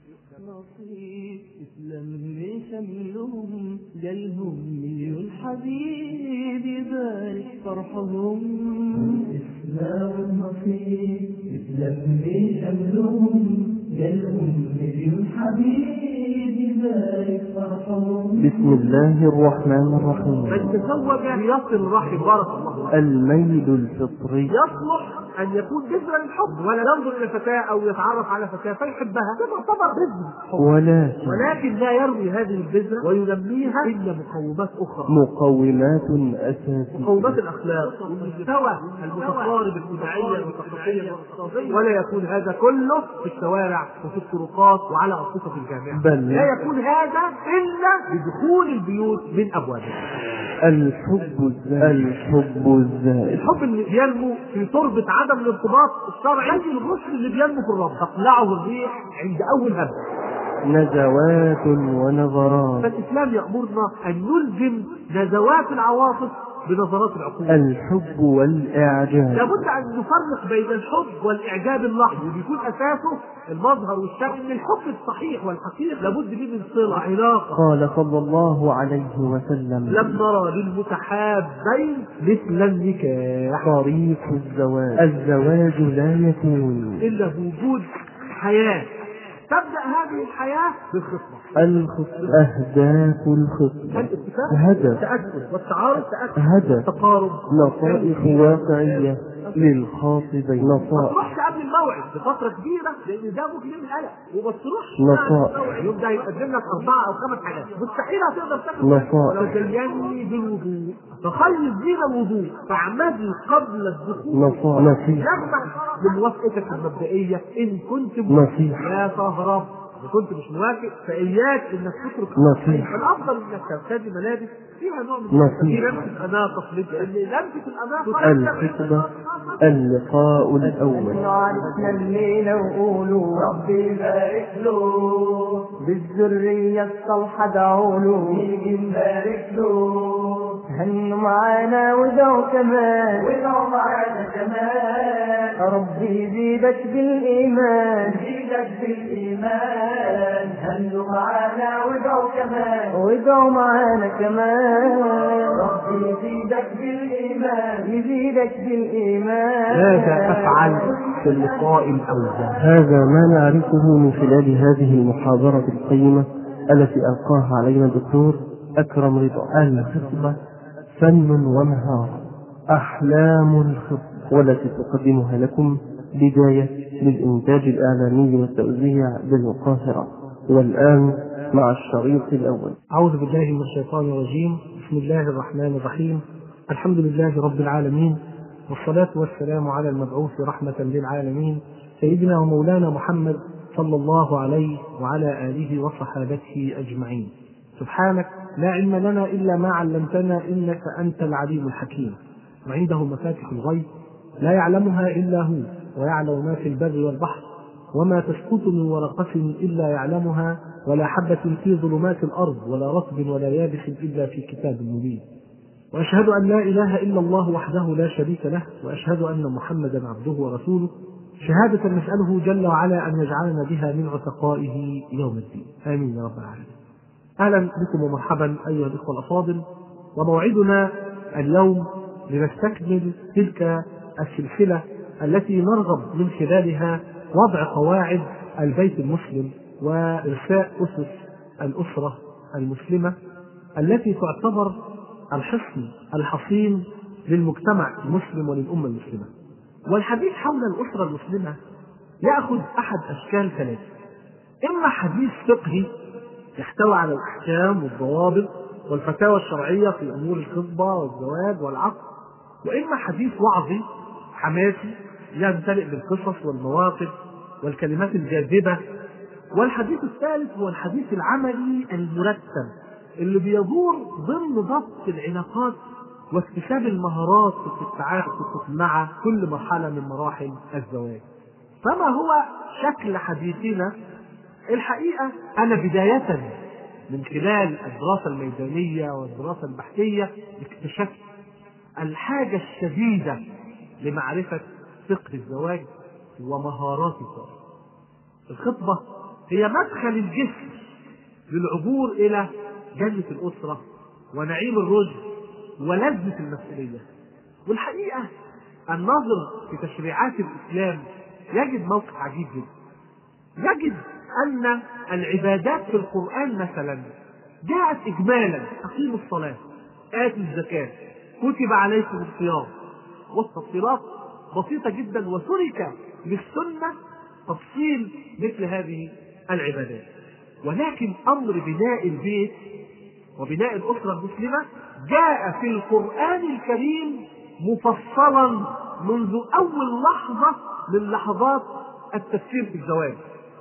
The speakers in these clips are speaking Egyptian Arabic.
نصيب اسلم شملهم جالهم مليون حبيب يبارك فرحهم اسلام نصيب اسلم شملهم جالهم مليون حبيب يبارك فرحهم بسم الله الرحمن الرحيم من تزوج ليصل رحم بارك الله الميل الفطري يصلح ان يكون بذرا للحب ولا ينظر الى فتاه او يتعرف على فتاه فيحبها ده تعتبر بذر حب ولكن ولكن لا يروي هذه البذره وينميها الا مقومات اخرى مقومات أساسية مقومات الاخلاق والمستوى المتقارب الاجتماعيا والثقافيا والاقتصاديا ولا يكون هذا كله في الشوارع وفي الطرقات وعلى ارصفه الجامعه بل لا يكون هذا الا بدخول البيوت من ابوابها الحب الزائد الحب الزائد الحب اللي بينمو في تربة عدم الارتباط الشرعي زي الغصن اللي بينمو في الرب تقلعه الريح عند أول هبة نزوات ونظرات فالإسلام يأمرنا أن نلزم نزوات العواطف بنظرات العقول الحب والإعجاب لابد أن نفرق بين الحب والإعجاب اللحظي وبيكون أساسه المظهر والشكل إن الحب الصحيح والحقيقي لابد فيه من صلة علاقة قال صلى الله عليه وسلم لم نرى للمتحابين مثل النكاح طريق الزواج الزواج لا يكون إلا بوجود حياة تبدأ هذه الحياة بالخطبة الخطبة أهداف الخطبة الاتفاق هدف التأكد والتعارف تأكد هدف التقارب نصائح واقعية للخاطبين ما نصائح تروحش قبل الموعد بفترة كبيرة لأن ده ممكن يعمل قلق وما تروحش نصائح. بعد الموعد اليوم ده هيقدم لك أربعة أو خمس حاجات مستحيل هتقدر تاخد نصائح. وتزيني بالوضوء فخلي الزينة الوضوء فاعمدي قبل الدخول نصائح نصيحة يسمح بموافقتك المبدئية إن كنت نصيحة. لا تهرب إذا كنت مش موافق فإياك إنك تترك نصيحة. الأفضل إنك ترتدي ملابس فيها نوع من نصيحة. في لمسة أناقة في لبس لأن لمسة الأناقة الخطبة اللقاء الأول عرفنا الليلة وقولوا ربي يبارك له بالذرية الصالحة ادعوا له يجي نبارك له هنوا معانا ودعوا كمان ودعوا معانا كمان ربي يزيدك بالإيمان يزيدك بالإيمان هنوا معانا ودعوا كمان ودعوا معانا كمان ربي يزيدك بالإيمان يزيدك بالإيمان ماذا أفعل في اللقاء الأول هذا ما نعرفه من خلال هذه المحاضرة القيمة التي ألقاها علينا الدكتور أكرم رضا الخطبة فن ومهارة أحلام الخطبة والتي تقدمها لكم بداية للإنتاج الإعلامي والتوزيع بالقاهرة والآن مع الشريط الأول أعوذ بالله من الشيطان الرجيم بسم الله الرحمن الرحيم الحمد لله رب العالمين والصلاة والسلام على المبعوث رحمة للعالمين سيدنا ومولانا محمد صلى الله عليه وعلى آله وصحابته أجمعين سبحانك لا علم لنا إلا ما علمتنا إنك أنت العليم الحكيم وعنده مفاتح الغيب لا يعلمها إلا هو ويعلم ما في البر والبحر وما تسقط من ورقة إلا يعلمها ولا حبة في ظلمات الأرض ولا رطب ولا يابس إلا في كتاب مبين وأشهد أن لا إله إلا الله وحده لا شريك له وأشهد أن محمدا عبده ورسوله شهادة نسأله جل وعلا أن يجعلنا بها من عتقائه يوم الدين آمين يا رب العالمين أهلا بكم ومرحبا أيها الإخوة الأفاضل وموعدنا اليوم لنستكمل تلك السلسلة التي نرغب من خلالها وضع قواعد البيت المسلم وإرساء أسس الأسرة المسلمة التي تعتبر الحصن الحصين للمجتمع المسلم وللأمة المسلمة والحديث حول الأسرة المسلمة يأخذ أحد أشكال ثلاثة إما حديث فقهي يحتوي على الأحكام والضوابط والفتاوى الشرعية في أمور الخطبة والزواج والعقد وإما حديث وعظي حماسي يمتلئ بالقصص والمواقف والكلمات الجاذبة والحديث الثالث هو الحديث العملي المرتب اللي بيدور ضمن ضبط العلاقات واكتساب المهارات في التعاطف مع كل مرحلة من مراحل الزواج فما هو شكل حديثنا الحقيقة أنا بداية من خلال الدراسة الميدانية والدراسة البحثية اكتشفت الحاجة الشديدة لمعرفة فقه الزواج ومهارات الزواج. الخطبة هي مدخل الجسم للعبور إلى جنة الأسرة ونعيم الرشد ولذة المسؤولية والحقيقة الناظر في تشريعات الإسلام يجد موقف عجيب جدا يجد أن العبادات في القرآن مثلا جاءت إجمالا أقيموا الصلاة آتوا الزكاة كتب عليكم الصيام والتفصيلات بسيطة جدا وترك للسنة تفصيل مثل هذه العبادات ولكن أمر بناء البيت وبناء الأسرة المسلمة جاء في القرآن الكريم مفصلا منذ أول لحظة من لحظات التفسير في الزواج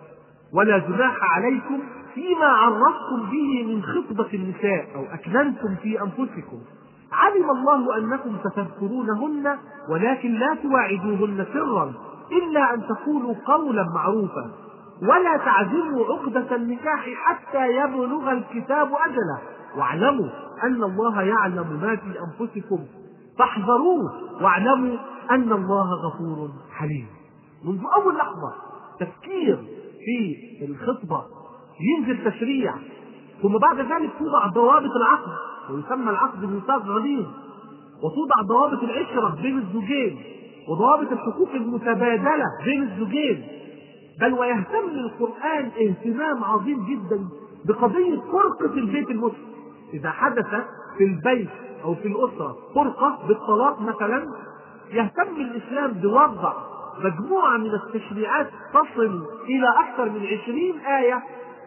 ولا جناح عليكم فيما عرفتم به من خطبة النساء أو أكننتم في أنفسكم علم الله أنكم ستذكرونهن ولكن لا تواعدوهن سرا إلا أن تقولوا قولا معروفا ولا تعزموا عقدة النكاح حتى يبلغ الكتاب أجله واعلموا أن الله يعلم ما في أنفسكم فاحذروه واعلموا أن الله غفور حليم منذ أول لحظة تفكير في الخطبة ينزل تشريع ثم بعد ذلك توضع ضوابط العقد ويسمى العقد بميثاق غليظ وتوضع ضوابط العشرة بين الزوجين وضوابط الحقوق المتبادلة بين الزوجين بل ويهتم القرآن اهتمام عظيم جدا بقضية فرقة البيت المسلم إذا حدث في البيت أو في الأسرة فرقة بالطلاق مثلا يهتم الإسلام بوضع مجموعة من التشريعات تصل إلى أكثر من عشرين آية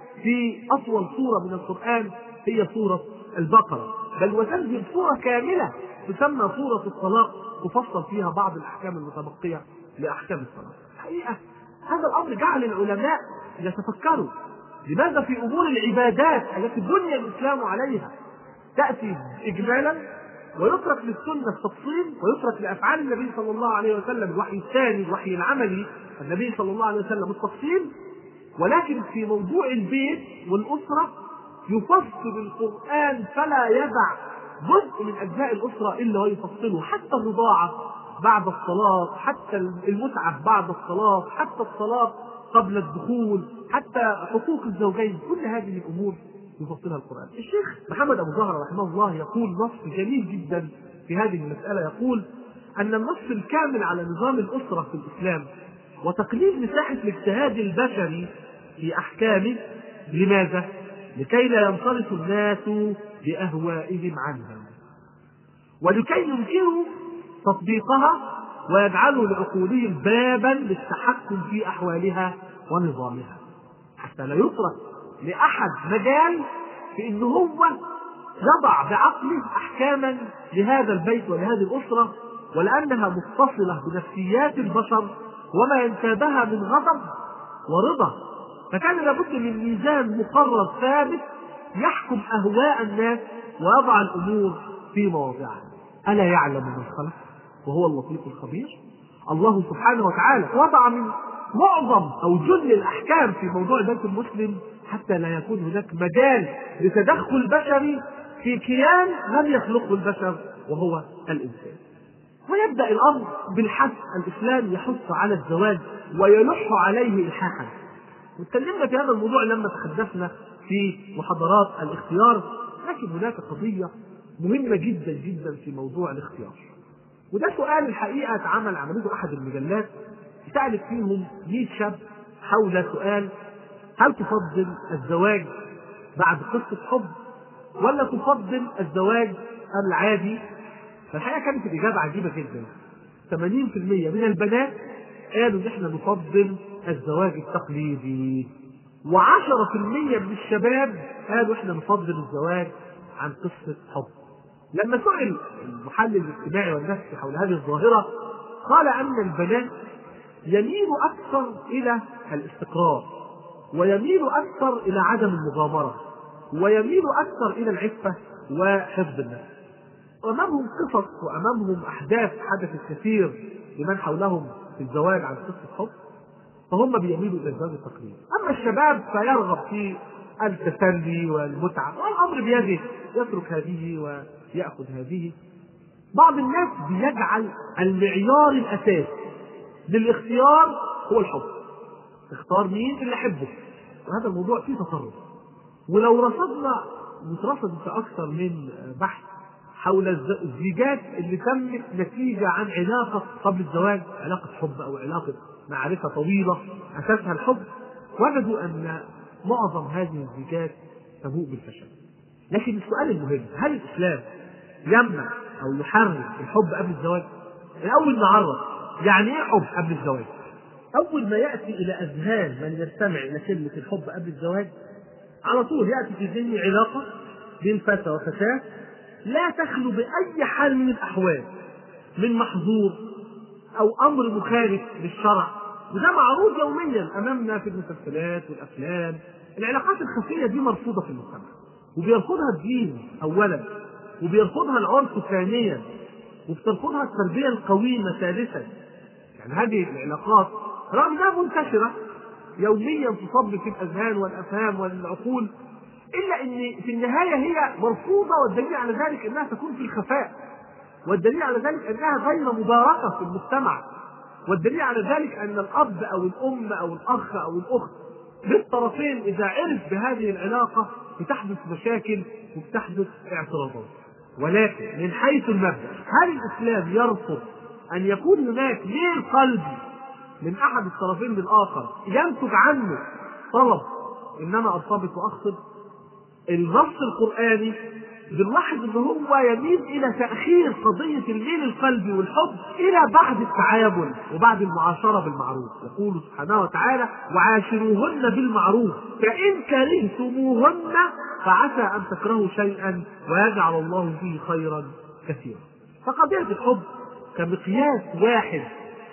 في أطول سورة من القرآن هي سورة البقرة بل وتنزل سورة كاملة تسمى سورة الطلاق تفصل فيها بعض الأحكام المتبقية لأحكام الطلاق الحقيقة هذا الأمر جعل العلماء يتفكروا لماذا في أمور العبادات التي بني الإسلام عليها تأتي إجمالا ويترك للسنة التفصيل ويترك لأفعال النبي صلى الله عليه وسلم الوحي الثاني الوحي العملي النبي صلى الله عليه وسلم التفصيل ولكن في موضوع البيت والأسرة يفصل القرآن فلا يدع جزء من أجزاء الأسرة إلا ويفصله حتى الرضاعة بعد الصلاة حتى المتعة بعد الصلاة حتى الصلاة قبل الدخول حتى حقوق الزوجين كل هذه الأمور يفصلها القرآن الشيخ محمد أبو زهرة رحمه الله يقول نص جميل جدا في هذه المسألة يقول أن النص الكامل على نظام الأسرة في الإسلام وتقليل مساحة الاجتهاد البشري في أحكامه لماذا؟ لكي لا ينصرف الناس بأهوائهم عنها ولكي ينكروا تطبيقها ويجعلوا لعقولهم بابا للتحكم في أحوالها ونظامها حتى لا يترك لأحد مجال في أنه هو يضع بعقله أحكاما لهذا البيت ولهذه الأسرة ولأنها متصلة بنفسيات البشر وما ينتابها من غضب ورضا فكان لابد من ميزان مقرر ثابت يحكم أهواء الناس ويضع الأمور في مواضعها ألا يعلم من خلق وهو اللطيف الخبير الله سبحانه وتعالى وضع من معظم أو جل الأحكام في موضوع البيت المسلم حتى لا يكون هناك مجال لتدخل بشري في كيان لم يخلقه البشر وهو الإنسان ويبدأ الأمر بالحث الإسلام يحث على الزواج ويلح عليه إلحاحا واتكلمنا في هذا الموضوع لما تحدثنا في محاضرات الاختيار لكن هناك قضية مهمة جدا جدا في موضوع الاختيار وده سؤال الحقيقة اتعمل عملته أحد المجلات سألت فيهم 100 شاب حول سؤال هل تفضل الزواج بعد قصة حب ولا تفضل الزواج العادي فالحقيقة كانت الإجابة عجيبة جدا 80% من البنات قالوا إن إحنا نفضل الزواج التقليدي و10% من الشباب قالوا إحنا نفضل الزواج عن قصة حب لما سئل المحلل الاجتماعي والنفسي حول هذه الظاهرة قال أن البنات يميل أكثر إلى الاستقرار ويميل أكثر إلى عدم المغامرة ويميل أكثر إلى العفة وحفظ النفس أمامهم قصص وأمامهم أحداث حدثت كثير لمن حولهم في الزواج عن قصة حب فهم بيميلوا إلى الزواج التقليدي أما الشباب فيرغب في التسلي والمتعة والأمر بيده يترك هذه ويأخذ هذه بعض الناس بيجعل المعيار الأساسي للاختيار هو الحب اختار مين اللي أحبه وهذا الموضوع فيه تطرف ولو رصدنا وترصد في اكثر من بحث حول الزيجات اللي تمت نتيجه عن علاقه قبل الزواج علاقه حب او علاقه معرفه طويله اساسها الحب وجدوا ان معظم هذه الزيجات تبوء بالفشل لكن السؤال المهم هل الاسلام يمنع او يحرم الحب قبل الزواج؟ الاول نعرف يعني ايه حب قبل الزواج؟ اول ما ياتي الى اذهان من يستمع الى كلمه الحب قبل الزواج على طول ياتي في ذهني علاقه بين فتى وفتاه لا تخلو باي حال من الاحوال من محظور او امر مخالف للشرع وده معروض يوميا امامنا في المسلسلات والافلام العلاقات الخفيه دي مرفوضه في المجتمع وبيرفضها الدين اولا وبيرفضها العرف ثانيا وبترفضها التربيه القويمه ثالثا يعني هذه العلاقات رغم انها منتشره يوميا تصب في الاذهان والافهام والعقول الا ان في النهايه هي مرفوضه والدليل على ذلك انها تكون في الخفاء والدليل على ذلك انها غير مباركه في المجتمع والدليل على ذلك ان الاب او الام او الاخ او الاخت بالطرفين اذا عرف بهذه العلاقه بتحدث مشاكل وبتحدث اعتراضات ولكن من حيث المبدا هل الاسلام يرفض ان يكون هناك ميل قلبي من احد الطرفين للاخر ينتج عنه طلب ان انا ارتبط واخطب النص القراني بنلاحظ ان هو يميل الى تاخير قضيه الميل القلبي والحب الى بعد التعامل وبعد المعاشره بالمعروف يقول سبحانه وتعالى وعاشروهن بالمعروف فان كرهتموهن فعسى ان تكرهوا شيئا ويجعل الله فيه خيرا كثيرا فقضيه الحب كمقياس واحد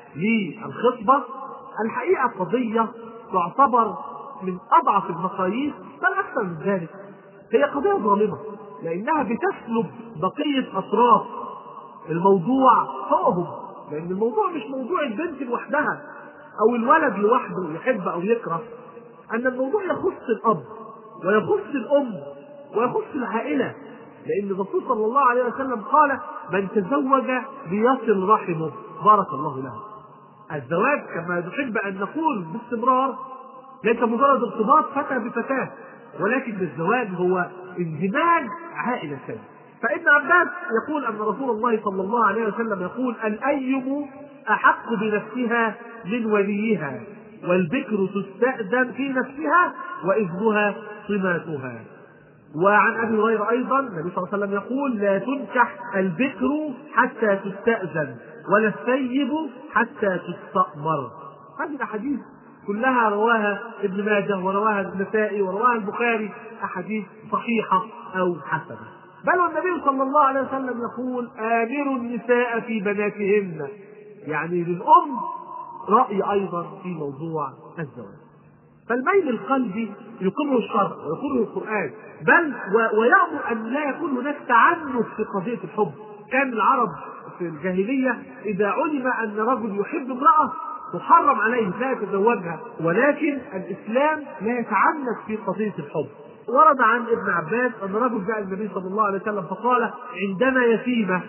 للخطبه الحقيقه قضيه تعتبر من اضعف المقاييس بل اكثر من ذلك هي قضيه ظالمه لانها بتسلب بقيه اطراف الموضوع فوقهم لان الموضوع مش موضوع البنت لوحدها او الولد لوحده يحب او يكره ان الموضوع يخص الاب ويخص الام ويخص العائله لان الرسول صلى الله عليه وسلم قال من تزوج ليصل رحمه بارك الله له الزواج كما نحب ان نقول باستمرار ليس مجرد ارتباط فتى بفتاه ولكن الزواج هو اندماج عائلة كاملة فإن عباس يقول أن رسول الله صلى الله عليه وسلم يقول الأيم أحق بنفسها من وليها والبكر تستأذن في نفسها وإذنها صماتها وعن ابي هريره ايضا النبي صلى الله عليه وسلم يقول لا تنكح البكر حتى تستاذن ولا الثيب حتى تستأمر هذه الاحاديث كلها رواها ابن ماجه ورواها النسائي ورواها البخاري احاديث صحيحه او حسنه بل والنبي صلى الله عليه وسلم يقول امروا النساء في بناتهن يعني للام راي ايضا في موضوع الزواج فالميل القلبي يقره الشرع ويقره القران بل ويامر ان لا يكون هناك تعنت في قضيه الحب كان العرب في الجاهليه اذا علم ان رجل يحب امراه محرم عليه لا يتزوجها ولكن الاسلام لا يتعنت في قضيه الحب ورد عن ابن عباس ان رجل جاء النبي صلى الله عليه وسلم فقال عندنا يتيمه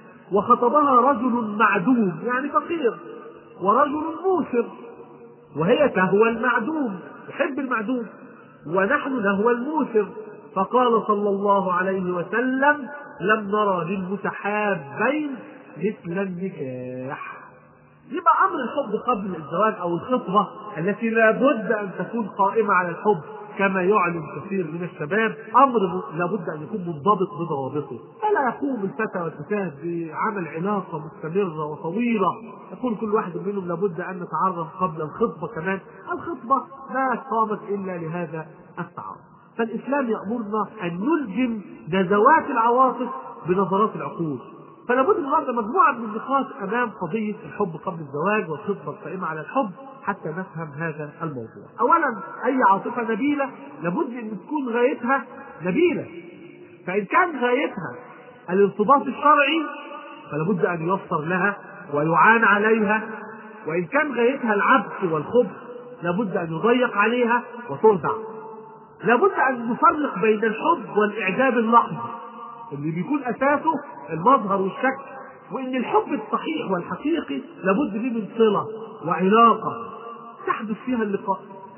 وخطبها رجل معدوم يعني فقير ورجل موسر وهي تهوى المعدوم تحب المعدوم ونحن نهوى الموسر فقال صلى الله عليه وسلم لم نرى للمتحابين مثل النكاح يبقى امر الحب قبل الزواج او الخطبه التي لابد ان تكون قائمه على الحب كما يعلن كثير من الشباب امر لابد ان يكون منضبط بضوابطه فلا يقوم الفتى والفتاه بعمل علاقه مستمره وطويله يقول كل واحد منهم لابد ان نتعرف قبل الخطبه كمان الخطبه ما قامت الا لهذا التعارف فالاسلام يامرنا ان نلجم نزوات العواطف بنظرات العقول فلا بد النهارده مجموعه من النقاط امام قضيه الحب قبل الزواج والخطبه القائمه على الحب حتى نفهم هذا الموضوع. اولا اي عاطفه نبيله لابد ان تكون غايتها نبيله. فان كان غايتها الارتباط الشرعي فلا بد ان ييسر لها ويعان عليها وان كان غايتها العبث والخبث لابد ان يضيق عليها وترضع. لابد ان نفرق بين الحب والاعجاب اللحظي اللي بيكون اساسه المظهر والشكل وان الحب الصحيح والحقيقي لابد ليه من صله وعلاقه تحدث فيها اللقاء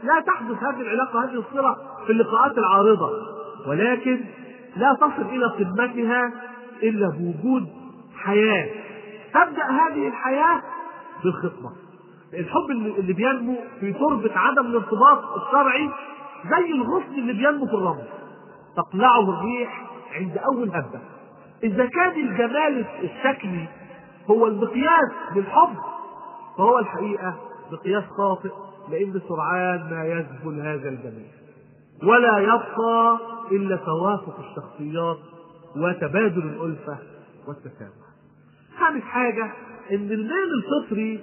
لا تحدث هذه العلاقة هذه الصلة في اللقاءات العارضة ولكن لا تصل إلى قمتها إلا بوجود حياة تبدأ هذه الحياة بالخطبة الحب اللي بينمو في تربة عدم الارتباط الشرعي زي الغصن اللي بينمو في الرمل تقلعه الريح عند أول هبة إذا كان الجمال الشكلي هو المقياس للحب فهو الحقيقة مقياس خاطئ لأن سرعان ما يذبل هذا الجمال ولا يبقى إلا توافق الشخصيات وتبادل الألفة والتسامح خامس حاجة إن المال الفطري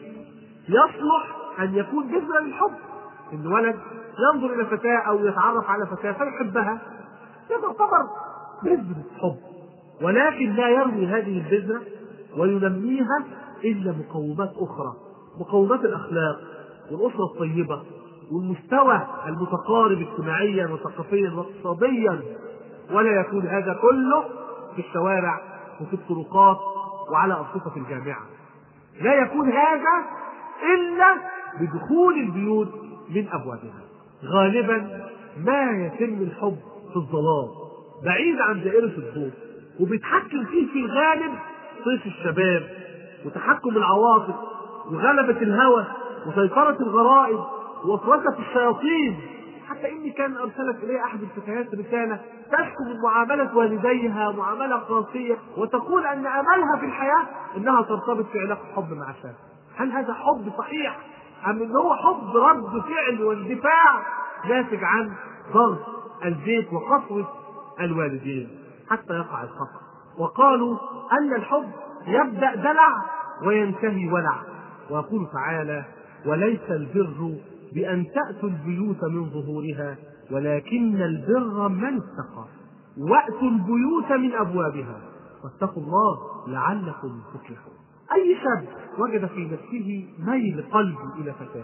يصلح أن يكون بذرة للحب إن ولد ينظر إلى فتاة أو يتعرف على فتاة فيحبها تعتبر بذرة حب ولكن لا يروي هذه البذرة وينميها إلا مقومات أخرى مقومات الأخلاق والأسرة الطيبة والمستوى المتقارب اجتماعيا وثقافيا واقتصاديا ولا يكون هذا كله في الشوارع وفي الطرقات وعلى أرصفة الجامعة لا يكون هذا إلا بدخول البيوت من أبوابها غالبا ما يتم الحب في الظلام بعيد عن دائرة الضوء وبيتحكم فيه في الغالب صيف الشباب وتحكم العواطف وغلبة الهوى وسيطرة الغرائز ووسوسة الشياطين حتى إني كان أرسلت إلي أحد الفتيات رسالة تشكو من معاملة والديها معاملة قاسية وتقول أن أملها في الحياة أنها ترتبط في علاقة حب مع شاب هل هذا حب صحيح أم أنه هو حب رد فعل واندفاع ناتج عن ضغط البيت وقسوة الوالدين حتى يقع الخطأ وقالوا أن الحب يبدأ دلع وينتهي ولع ويقول تعالى وليس البر بأن تأتوا البيوت من ظهورها ولكن البر من اتقى وأتوا البيوت من أبوابها واتقوا الله لعلكم تفلحون أي شاب وجد في نفسه ميل قلبي إلى فتاة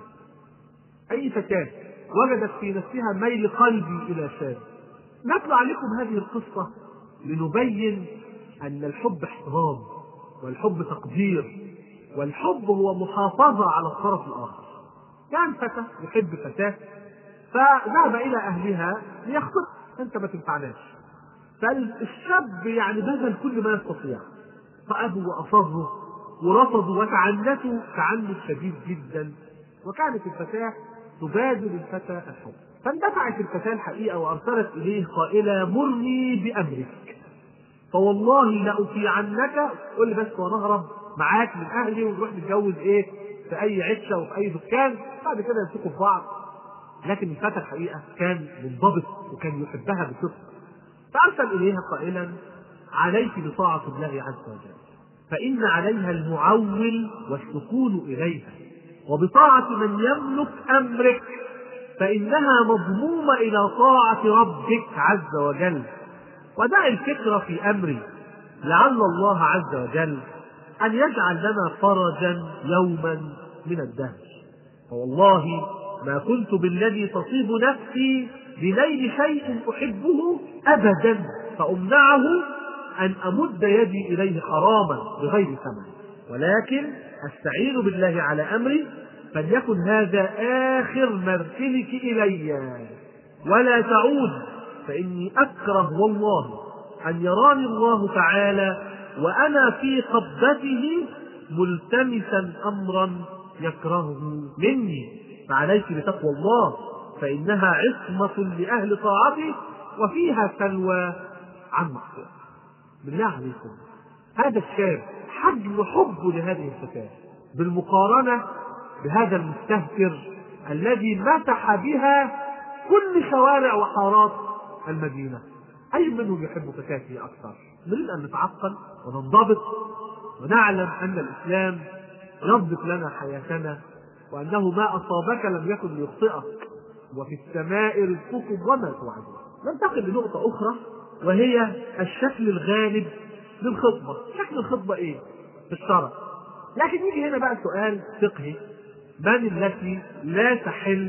أي فتاة وجدت في نفسها ميل قلبي إلى شاب نتلو عليكم هذه القصة لنبين أن الحب احترام والحب تقدير والحب هو محافظة على الطرف الآخر كان فتى يحب فتاة فذهب إلى أهلها ليخطب أنت ما تنفعناش فالشاب يعني بذل كل ما يستطيع فأبوا وأصروا ورفضوا وتعنتوا تعنت شديد جدا وكانت الفتاة تبادل الفتى الحب فاندفعت الفتاة الحقيقة وأرسلت إليه قائلة مرني بأمرك فوالله لأطيعنك قول لي بس ونهرب معاك من أهلي ونروح نتجوز إيه في أي عشة وفي أي دكان بعد كده يمسكوا في بعض لكن الفتى الحقيقة كان منضبط وكان يحبها بصدق فأرسل إليها قائلا عليك بطاعة الله عز وجل فإن عليها المعول والسكون إليها وبطاعة من يملك أمرك فإنها مضمومة إلى طاعة ربك عز وجل ودع الفكرة في أمري لعل الله عز وجل أن يجعل لنا فرجا يوما من الدهر فوالله ما كنت بالذي تصيب نفسي بنيل شيء أحبه أبدا فأمنعه أن أمد يدي إليه حراما بغير ثمن ولكن أستعين بالله على أمري فليكن هذا آخر مرسلك إلي ولا تعود فإني أكره والله أن يراني الله تعالى وأنا في قبضته ملتمسا أمرا يكرهه مني فعليك بتقوى الله فإنها عصمة لأهل طاعته وفيها سلوى عن معصيته بالله عليكم هذا الشاب حجم حبه لهذه الفتاة بالمقارنة بهذا المستهتر الذي مسح بها كل شوارع وحارات المدينة أي منهم يحب فتاته أكثر نريد أن نتعقل وننضبط ونعلم أن الإسلام يضبط لنا حياتنا وأنه ما أصابك لم يكن ليخطئك وفي السماء رزقكم وما توعدون ننتقل لنقطة أخرى وهي الشكل الغالب للخطبة شكل الخطبة إيه؟ في الشرع لكن يجي هنا بقى سؤال فقهي من التي لا تحل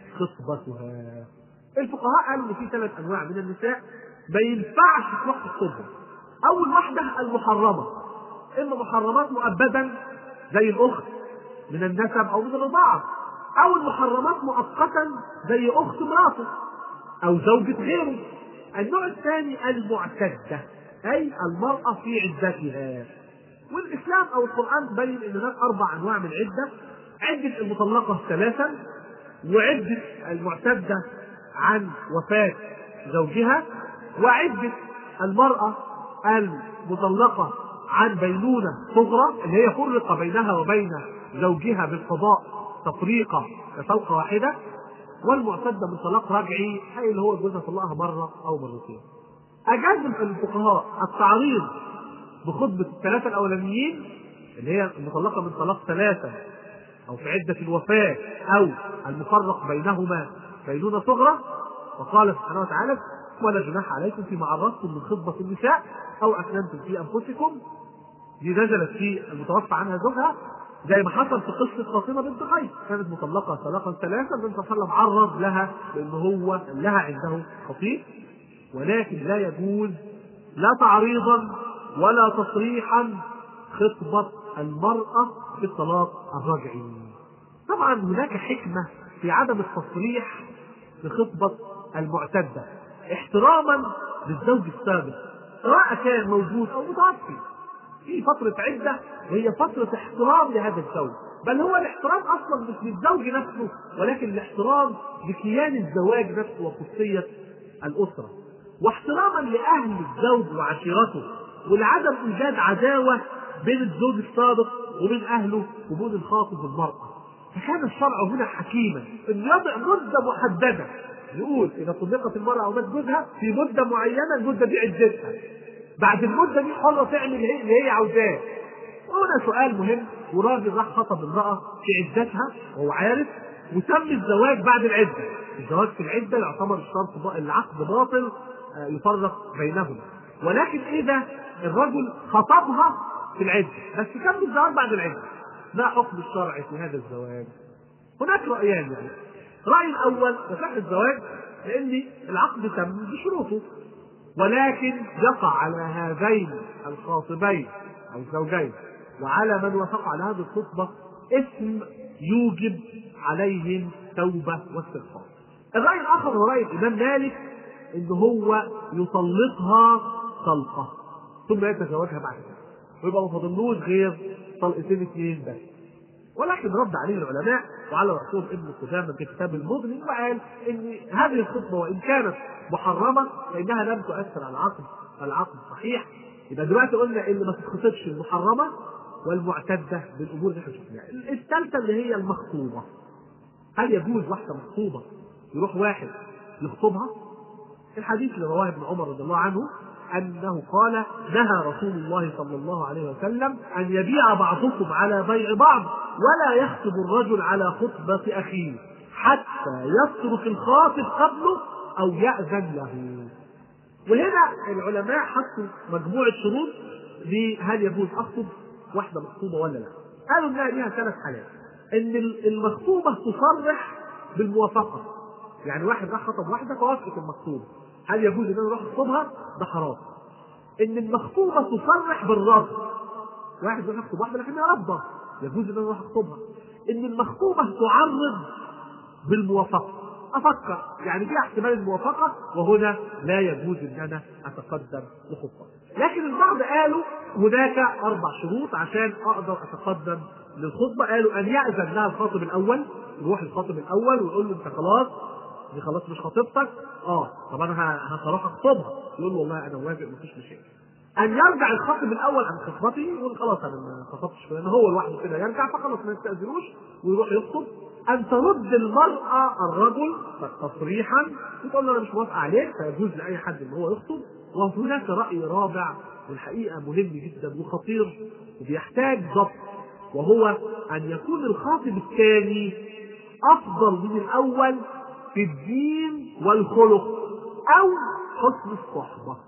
خطبتها الفقهاء قالوا ان في ثلاث انواع من النساء ما ينفعش في وقت الخطبه اول واحده المحرمه اما محرمات مؤبدا زي الاخت من النسب او من الرضاعه أو المحرمات مؤقتا زي أخت مراته أو زوجة غيره النوع الثاني المعتدة أي المرأة في عدتها والإسلام أو القرآن بين أن هناك أربع أنواع من العدة عدة المطلقة ثلاثا وعدة المعتدة عن وفاة زوجها وعدة المرأة المطلقة عن بينونة صغرى اللي هي فرق بينها وبين زوجها بالقضاء تفريقة كطلقة واحدة والمعتدة من طلاق رجعي أي اللي هو جوزها طلقها مرة أو مرتين. أجاز الفقهاء التعريض بخطبة الثلاثة الأولانيين اللي هي المطلقة من طلاق ثلاثة أو في عدة الوفاة أو المفرق بينهما بينونة صغرى وقال سبحانه وتعالى ولا جناح عليكم فيما عرضتم من خطبة النساء أو أكننتم في أنفسكم دي نزلت في المتوفى عنها زوجها زي ما حصل في قصة فاطمة بنت قيس كانت مطلقة طلاقا ثلاثا النبي صلى الله عليه وسلم عرض لها بأن هو لها عنده خطيب ولكن لا يجوز لا تعريضا ولا تصريحا خطبة المرأة في الطلاق الرجعي طبعا هناك حكمة في عدم التصريح في خطبة المعتدة احتراما للزوج السابق سواء كان موجود او متوفي في فترة عدة وهي فترة احترام لهذا الزوج بل هو الاحترام اصلا مش للزوج نفسه ولكن الاحترام لكيان الزواج نفسه وخصوصية الاسرة واحتراما لاهل الزوج وعشيرته ولعدم ايجاد عداوة بين الزوج السابق وبين اهله وبين الخاطب والمرأة فكان الشرع هنا حكيما انه يضع مدة محددة يقول اذا طلقت المرأة او مات جوزها في مدة معينة المدة دي عدتها بعد المدة دي حرة تعمل اللي هي عاوزاه وهنا سؤال مهم وراجل راح خطب امرأة في عدتها وهو عارف وتم الزواج بعد العدة الزواج في العدة يعتبر الشرط العقد باطل يفرق بينهما ولكن إذا الرجل خطبها في العدة بس كم الزواج بعد العدة ما حكم الشرع في هذا الزواج هناك رأيان يعني الرأي الأول يصح الزواج لأن العقد تم بشروطه ولكن يقع على هذين الخاطبين أو الزوجين وعلى من وافق على هذه الخطبة اسم يوجب عليهم توبة واستغفار. الرأي الآخر هو رأي الإمام مالك إن هو يطلقها طلقة ثم يتزوجها بعد كده ويبقى ما فاضلوش غير طلقتين اثنين بس. ولكن رد عليه العلماء وعلى رأسهم ابن قدامة في كتاب المغني وقال ان هذه الخطبة وان كانت محرمة فانها لم تؤثر على العقد العقد صحيح يبقى دلوقتي قلنا ان ما تتخطبش المحرمة والمعتدة بالامور اللي احنا شفناها. الثالثة اللي هي المخطوبة. هل يجوز واحدة مخطوبة يروح واحد يخطبها؟ الحديث اللي رواه ابن عمر رضي الله عنه أنه قال نهى رسول الله صلى الله عليه وسلم أن يبيع بعضكم على بيع بعض ولا يخطب الرجل على خطبة أخيه حتى يترك الخاطب قبله أو يأذن له وهنا العلماء حطوا مجموعة شروط هل يجوز أخطب واحدة مخطوبة ولا لا قالوا إنها ليها ثلاث حالات إن المخطوبة تصرح بالموافقة يعني واحد راح خطب واحدة فوافقت المخطوبة هل يجوز ان انا اروح اخطبها؟ ده حرام. ان المخطوبه تصرح بالرفض. واحد يروح يخطب واحده لكنها رافضه، يجوز ان انا اروح اخطبها. ان المخطوبه تعرض بالموافقه. افكر يعني فيها احتمال الموافقه وهنا لا يجوز ان انا اتقدم لخطبه. لكن البعض قالوا هناك اربع شروط عشان اقدر اتقدم للخطبه، قالوا ان ياذن لها الخاطب الاول، يروح الخاطب الاول ويقول له انت خلاص دي خلاص مش خطيبتك اه طب انا هروح اخطبها يقول له والله انا موافق مفيش مشكله ان يرجع الخاطب الاول عن خطبته يقول خلاص انا ما خطبتش فلان هو لوحده كده يرجع فخلاص ما يستاذنوش ويروح يخطب ان ترد المراه الرجل تصريحا وتقول له انا مش موافقه عليك فيجوز لاي حد ان هو يخطب وهناك راي رابع والحقيقه مهم جدا وخطير وبيحتاج ضبط وهو ان يكون الخاطب الثاني افضل من الاول في الدين والخلق او حسن الصحبه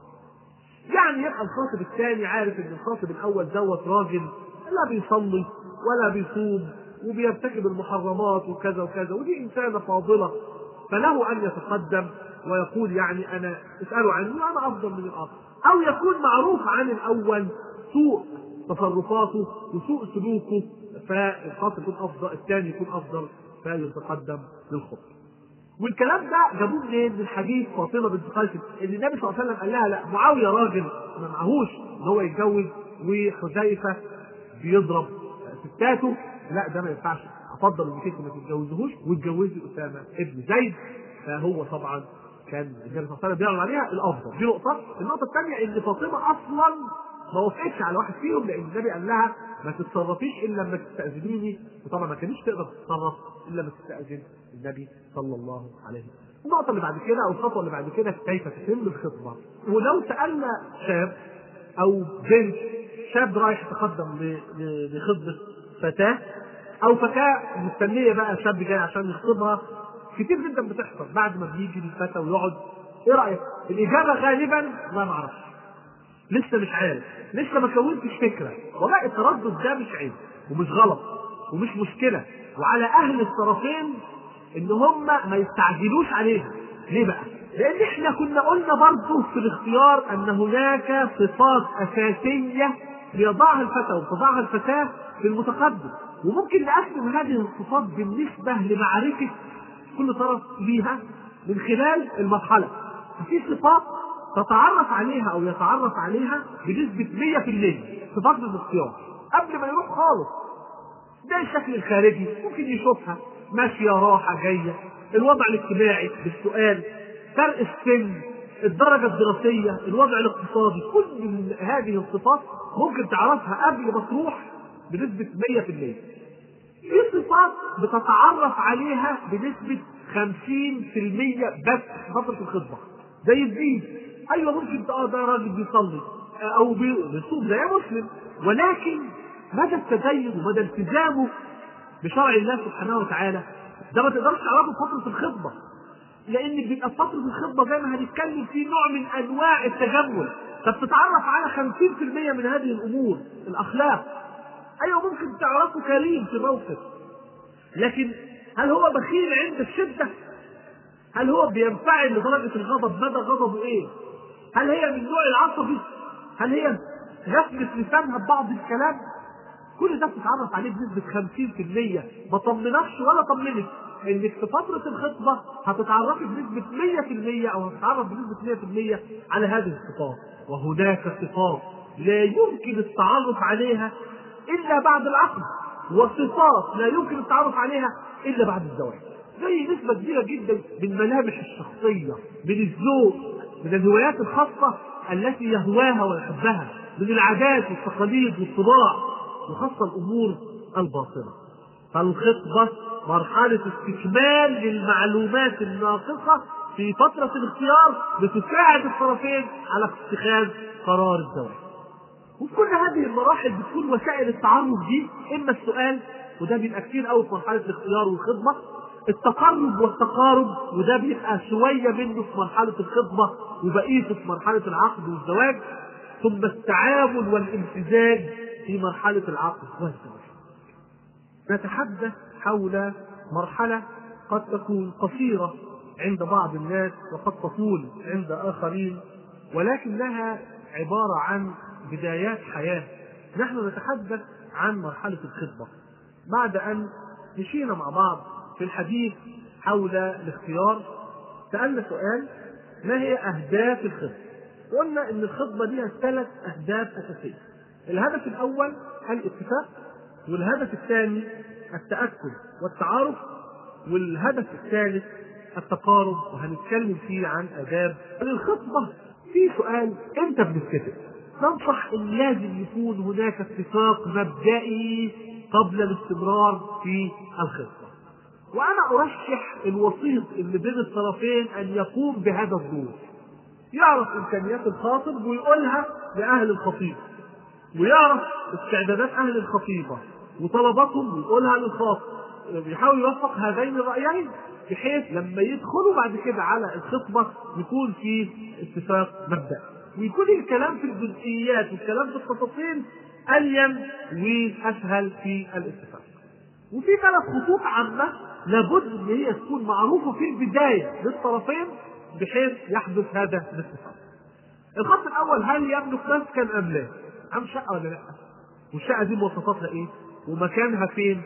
يعني يبقى الخاطب الثاني عارف ان الخاطب الاول دوت راجل لا بيصلي ولا بيصوم وبيرتكب المحرمات وكذا وكذا ودي انسانه فاضله فله ان يتقدم ويقول يعني انا اسالوا عني وانا افضل من الاخر او يكون معروف عن الاول سوء تصرفاته وسوء سلوكه فالخاطب يكون افضل الثاني يكون افضل فيتقدم للخطبه والكلام ده جابوه منين؟ من حديث فاطمه بنت قيس ان النبي صلى الله عليه وسلم قال لها لا معاويه راجل ما معهوش ان هو يتجوز وحذيفه بيضرب ستاته لا ده ما ينفعش افضل انك انت ما تتجوزهوش وتجوزي اسامه ابن زيد فهو طبعا كان النبي صلى الله عليه وسلم بيعمل عليها الافضل دي نقطه النقطه الثانيه ان فاطمه اصلا ما وافقتش على واحد فيهم لان النبي قال لها ما تتصرفيش الا لما تستاذنيني وطبعا ما كانتش تقدر تتصرف الا لما تستاذن النبي صلى الله عليه وسلم النقطه اللي بعد كده او الخطوه اللي بعد كده كيف تتم الخطبه ولو سالنا شاب او بنت شاب رايح يتقدم ل- ل- لخطبه فتاه او فتاه مستنيه بقى شاب جاي عشان يخطبها كتير جدا بتحصل بعد ما بيجي الفتى ويقعد ايه رايك؟ الاجابه غالبا لا ما اعرفش لسه مش عارف لسه ما كونتش فكره والله التردد ده مش عيب ومش غلط ومش مشكله وعلى اهل الطرفين ان هم ما يستعجلوش عليها ليه بقى لان احنا كنا قلنا برضه في الاختيار ان هناك صفات اساسيه يضعها الفتى وتضعها الفتاه في المتقدم وممكن نقسم هذه الصفات بالنسبه لمعرفه كل طرف ليها من خلال المرحله ففي صفات تتعرف عليها او يتعرف عليها بنسبه 100% في فتره الاختيار قبل ما يروح خالص ده الشكل الخارجي ممكن يشوفها ماشيه راحه جايه الوضع الاجتماعي بالسؤال فرق السن الدرجة الدراسية، الوضع الاقتصادي، كل من هذه الصفات ممكن تعرفها قبل ما تروح بنسبة 100%. في صفات بتتعرف عليها بنسبة 50% بس في فترة الخطبة. زي الدين. ايوه ممكن اه ده راجل بيصلي او بي- بيصوم زي مسلم ولكن مدى التدين ومدى التزامه بشرع الله سبحانه وتعالى ده ما تقدرش تعرفه في فترة الخطبة. لان بيبقى في فتره الخطبه زي ما هنتكلم في نوع من انواع التجمل فبتتعرف على 50% من هذه الامور الاخلاق ايوه ممكن تعرفه كريم في موقف لكن هل هو بخيل عند الشده؟ هل هو بينفعل لدرجه الغضب؟ مدى غضبه ايه؟ هل هي من النوع العصبي؟ هل هي غفلة لسانها ببعض الكلام؟ كل ده بتتعرف عليه بنسبة 50% ما طمنكش ولا طمنك انك في فترة الخطبة هتتعرفي بنسبة 100% او هتتعرف بنسبة 100% على هذه الصفات وهناك صفات لا يمكن التعرف عليها الا بعد العقد وصفات لا يمكن التعرف عليها الا بعد الزواج زي نسبة كبيرة جدا من ملامح الشخصية من الذوق من الهوايات الخاصة التي يهواها ويحبها من العادات والتقاليد والطباع وخاصة الأمور الباطنة فالخطبة مرحلة استكمال للمعلومات الناقصة في فترة الاختيار بتساعد الطرفين على اتخاذ قرار الزواج. وفي كل هذه المراحل بتكون وسائل التعرف دي اما السؤال وده بيبقى كتير قوي في مرحله الاختيار والخطبه التقرب والتقارب وده بيبقى شويه منه في مرحله الخطبه وبقيته في مرحله العقد والزواج ثم التعامل والامتزاج في مرحله العقد والزواج. نتحدث حول مرحله قد تكون قصيره عند بعض الناس وقد تطول عند اخرين ولكنها عباره عن بدايات حياه. نحن نتحدث عن مرحله الخطبه بعد ان مشينا مع بعض في الحديث حول الاختيار سألنا سؤال ما هي أهداف الخطبة؟ قلنا إن الخطبة ليها ثلاث أهداف أساسية. الهدف الأول الاتفاق والهدف الثاني التأكد والتعارف والهدف الثالث التقارب وهنتكلم فيه عن آداب الخطبة في سؤال امتى بنتفق؟ ننصح ان لازم يكون هناك اتفاق مبدئي قبل الاستمرار في الخطبة. وانا ارشح الوسيط اللي بين الطرفين ان يقوم بهذا الدور. يعرف امكانيات الخاطب ويقولها لاهل الخطيب. ويعرف استعدادات اهل الخطيبه وطلباتهم ويقولها للخاطب. بيحاول يوفق هذين الرايين بحيث لما يدخلوا بعد كده على الخطبه يكون في اتفاق مبدئي. ويكون الكلام في الجزئيات والكلام في التفاصيل الين واسهل في الاتفاق. وفي ثلاث خطوط عامه لابد ان هي تكون معروفه في البدايه للطرفين بحيث يحدث هذا الاتفاق. الخط الاول هل يملك مسكن ام لا؟ عنده شقه ولا لا؟ والشقه دي مواصفاتها ايه؟ ومكانها فين؟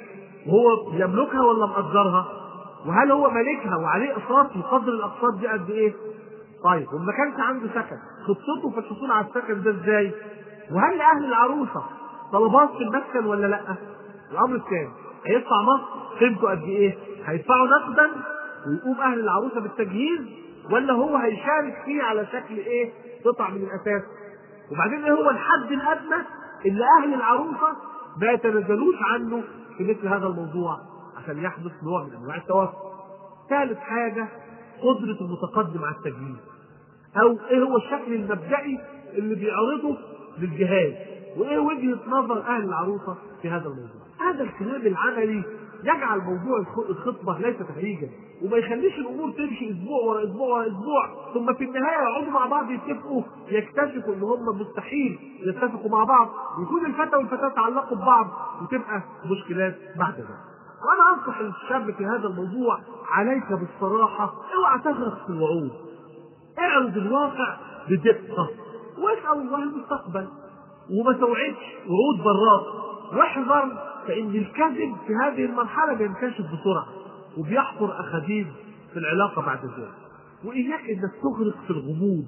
وهو يملكها ولا مأجرها وهل هو مالكها وعليه اقساط وقدر الاقساط دي قد ايه طيب وما كانش عنده سكن خطته في الحصول على السكن ده ازاي وهل لاهل العروسه طلبات في المسكن ولا لا الامر الثاني هيدفع مصر قيمته قد ايه هيدفعه نقدا ويقوم اهل العروسه بالتجهيز ولا هو هيشارك فيه على شكل ايه قطع من الاساس وبعدين ايه هو الحد الادنى اللي اهل العروسه ما يتنازلوش عنه في مثل هذا الموضوع عشان يحدث نوع من انواع التوافق ثالث حاجه قدره المتقدم على التجهيز او ايه هو الشكل المبدئي اللي بيعرضه للجهاز وايه وجهه نظر اهل العروسه في هذا الموضوع هذا الكلام العملي يجعل موضوع الخ- الخطبه ليس تهريجا وما يخليش الامور تمشي اسبوع ورا اسبوع ورا اسبوع ثم في النهايه يقعدوا مع بعض يتفقوا يكتشفوا ان هم مستحيل يتفقوا مع بعض ويكون الفتى والفتاه تعلقوا ببعض وتبقى مشكلات بعد ذلك. وانا انصح الشاب في هذا الموضوع عليك بالصراحه اوعى تغرق في الوعود. اعرض الواقع بدقه واسال الله المستقبل وما توعدش وعود برات واحذر فان الكذب في هذه المرحله بينكشف بسرعه وبيحفر اخاديد في العلاقه بعد ذلك واياك انك تغرق في الغموض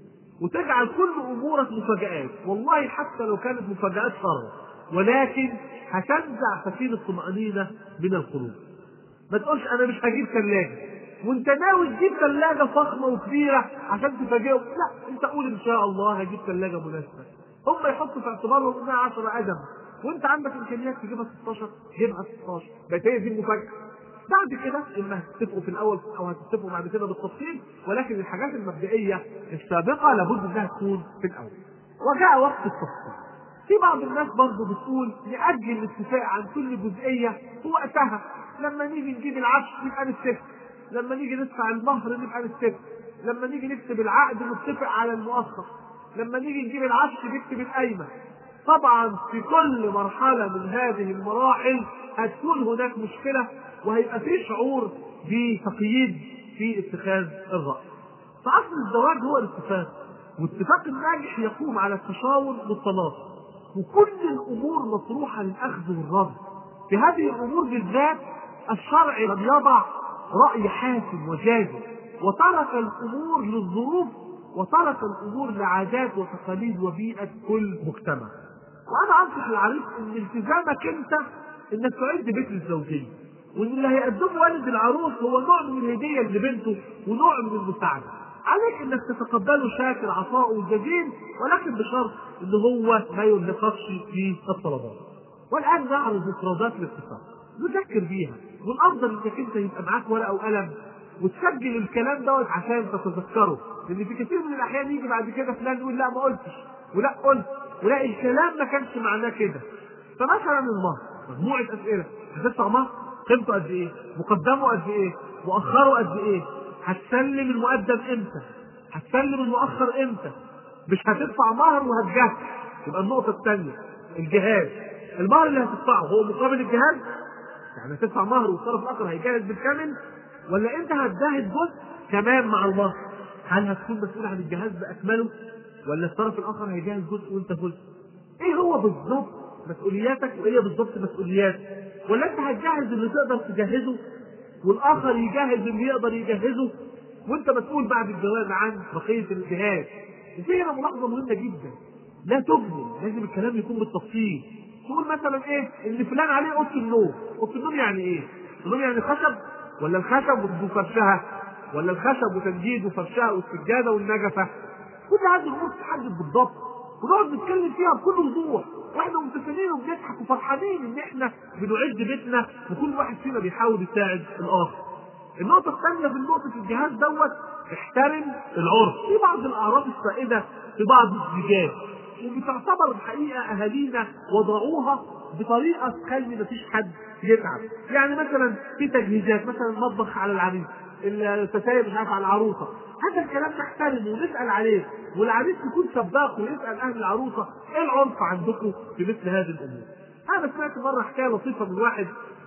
وتجعل كل امورك مفاجات والله حتى لو كانت مفاجات شر ولكن هتنزع سفينه الطمانينه من القلوب ما تقولش انا مش هجيب ثلاجه وانت ناوي تجيب ثلاجه فخمه وكبيره عشان تفاجئهم لا انت قول ان شاء الله هجيب ثلاجه مناسبه هم يحطوا في اعتبارهم انها 10 قدم وانت عندك امكانيات تجيبها 16 جيبها 16 بقت هي دي المفاجاه بعد كده اما هتتفقوا في الاول او هتتفقوا بعد كده بالتفصيل ولكن الحاجات المبدئيه السابقه لابد انها تكون في الاول وجاء وقت التفصيل في بعض الناس برضه بتقول نأجل الاتفاق عن كل جزئية في وقتها لما نيجي نجيب العفش نبقى نتفق لما نيجي ندفع المهر نبقى نتفق لما نيجي نكتب العقد نتفق على المؤخر لما نيجي نجيب العفش نكتب القايمة طبعا في كل مرحلة من هذه المراحل هتكون هناك مشكلة وهيبقى في شعور بتقييد في اتخاذ الرأي فأصل الزواج هو الاتفاق والاتفاق الناجح يقوم على التشاور والتناصر وكل الامور مطروحه للاخذ والرد في هذه الامور بالذات الشرع لم يضع راي حاسم وجازم وترك الامور للظروف وترك الامور لعادات وتقاليد وبيئه كل مجتمع وانا انصح العريس ان التزامك انت انك تعد بيت الزوجيه وان اللي هيقدمه والد العروس هو نوع من الهديه لبنته ونوع من المساعده عليك انك تتقبله شاكر عطاء وجزيل ولكن بشرط ان هو ما يرهقكش في الطلبات. والان نعرض مفردات الاتفاق نذكر بيها والافضل انك انت يبقى معاك ورقه وقلم وتسجل الكلام دوت عشان تتذكره لان في كثير من الاحيان يجي بعد كده فلان يقول لا ما قلتش ولا قلت ولا الكلام ما كانش معناه كده فمثلا المهر مجموعه اسئله هتدفع مهر قيمته قد ايه؟ مقدمه قد ايه؟ مؤخره قد ايه؟ هتسلم المقدم امتى؟ هتسلم المؤخر امتى؟ مش هتدفع مهر وهتجهز يبقى النقطة الثانية الجهاز المهر اللي هتدفعه هو مقابل الجهاز؟ يعني هتدفع مهر والطرف الآخر هيجهز بالكامل ولا أنت هتجهز جزء كمان مع المهر؟ هل هتكون مسؤول عن الجهاز بأكمله ولا الطرف الآخر هيجهز جزء وأنت جزء؟ إيه هو بالظبط مسؤولياتك وإيه بالظبط مسؤولياتك؟ ولا أنت هتجهز اللي تقدر تجهزه والاخر يجهز اللي يقدر يجهزه وانت مسؤول بعد الجواز عن بقيه الجهاز وفي هنا ملاحظه مهمه جدا لا تجمل لازم الكلام يكون بالتفصيل تقول مثلا ايه ان فلان عليه اوضه النوم اوضه النوم يعني ايه النوم يعني خشب ولا الخشب وفرشها ولا الخشب وتنجيد وفرشها والسجاده والنجفه كل هذه الامور تتحدد بالضبط ونقعد نتكلم فيها بكل وضوح واحنا مبتسمين وبنضحك وفرحانين ان احنا بنعد بيتنا وكل واحد فينا بيحاول يساعد الاخر. النقطة الثانية في نقطة الجهاز دوت احترم العرف، في بعض الأعراف السائدة في بعض الزجاج وبتعتبر الحقيقة أهالينا وضعوها بطريقة تخلي مفيش حد يتعب، يعني مثلا في تجهيزات مثلا المطبخ على العريس، الستاير مش عارف على العروسة، هذا الكلام نحترمه ونسأل عليه والعريس يكون سباق ويسأل أهل العروسة إيه العنف عندكم في مثل هذه الأمور؟ أنا سمعت مرة حكاية لطيفة من واحد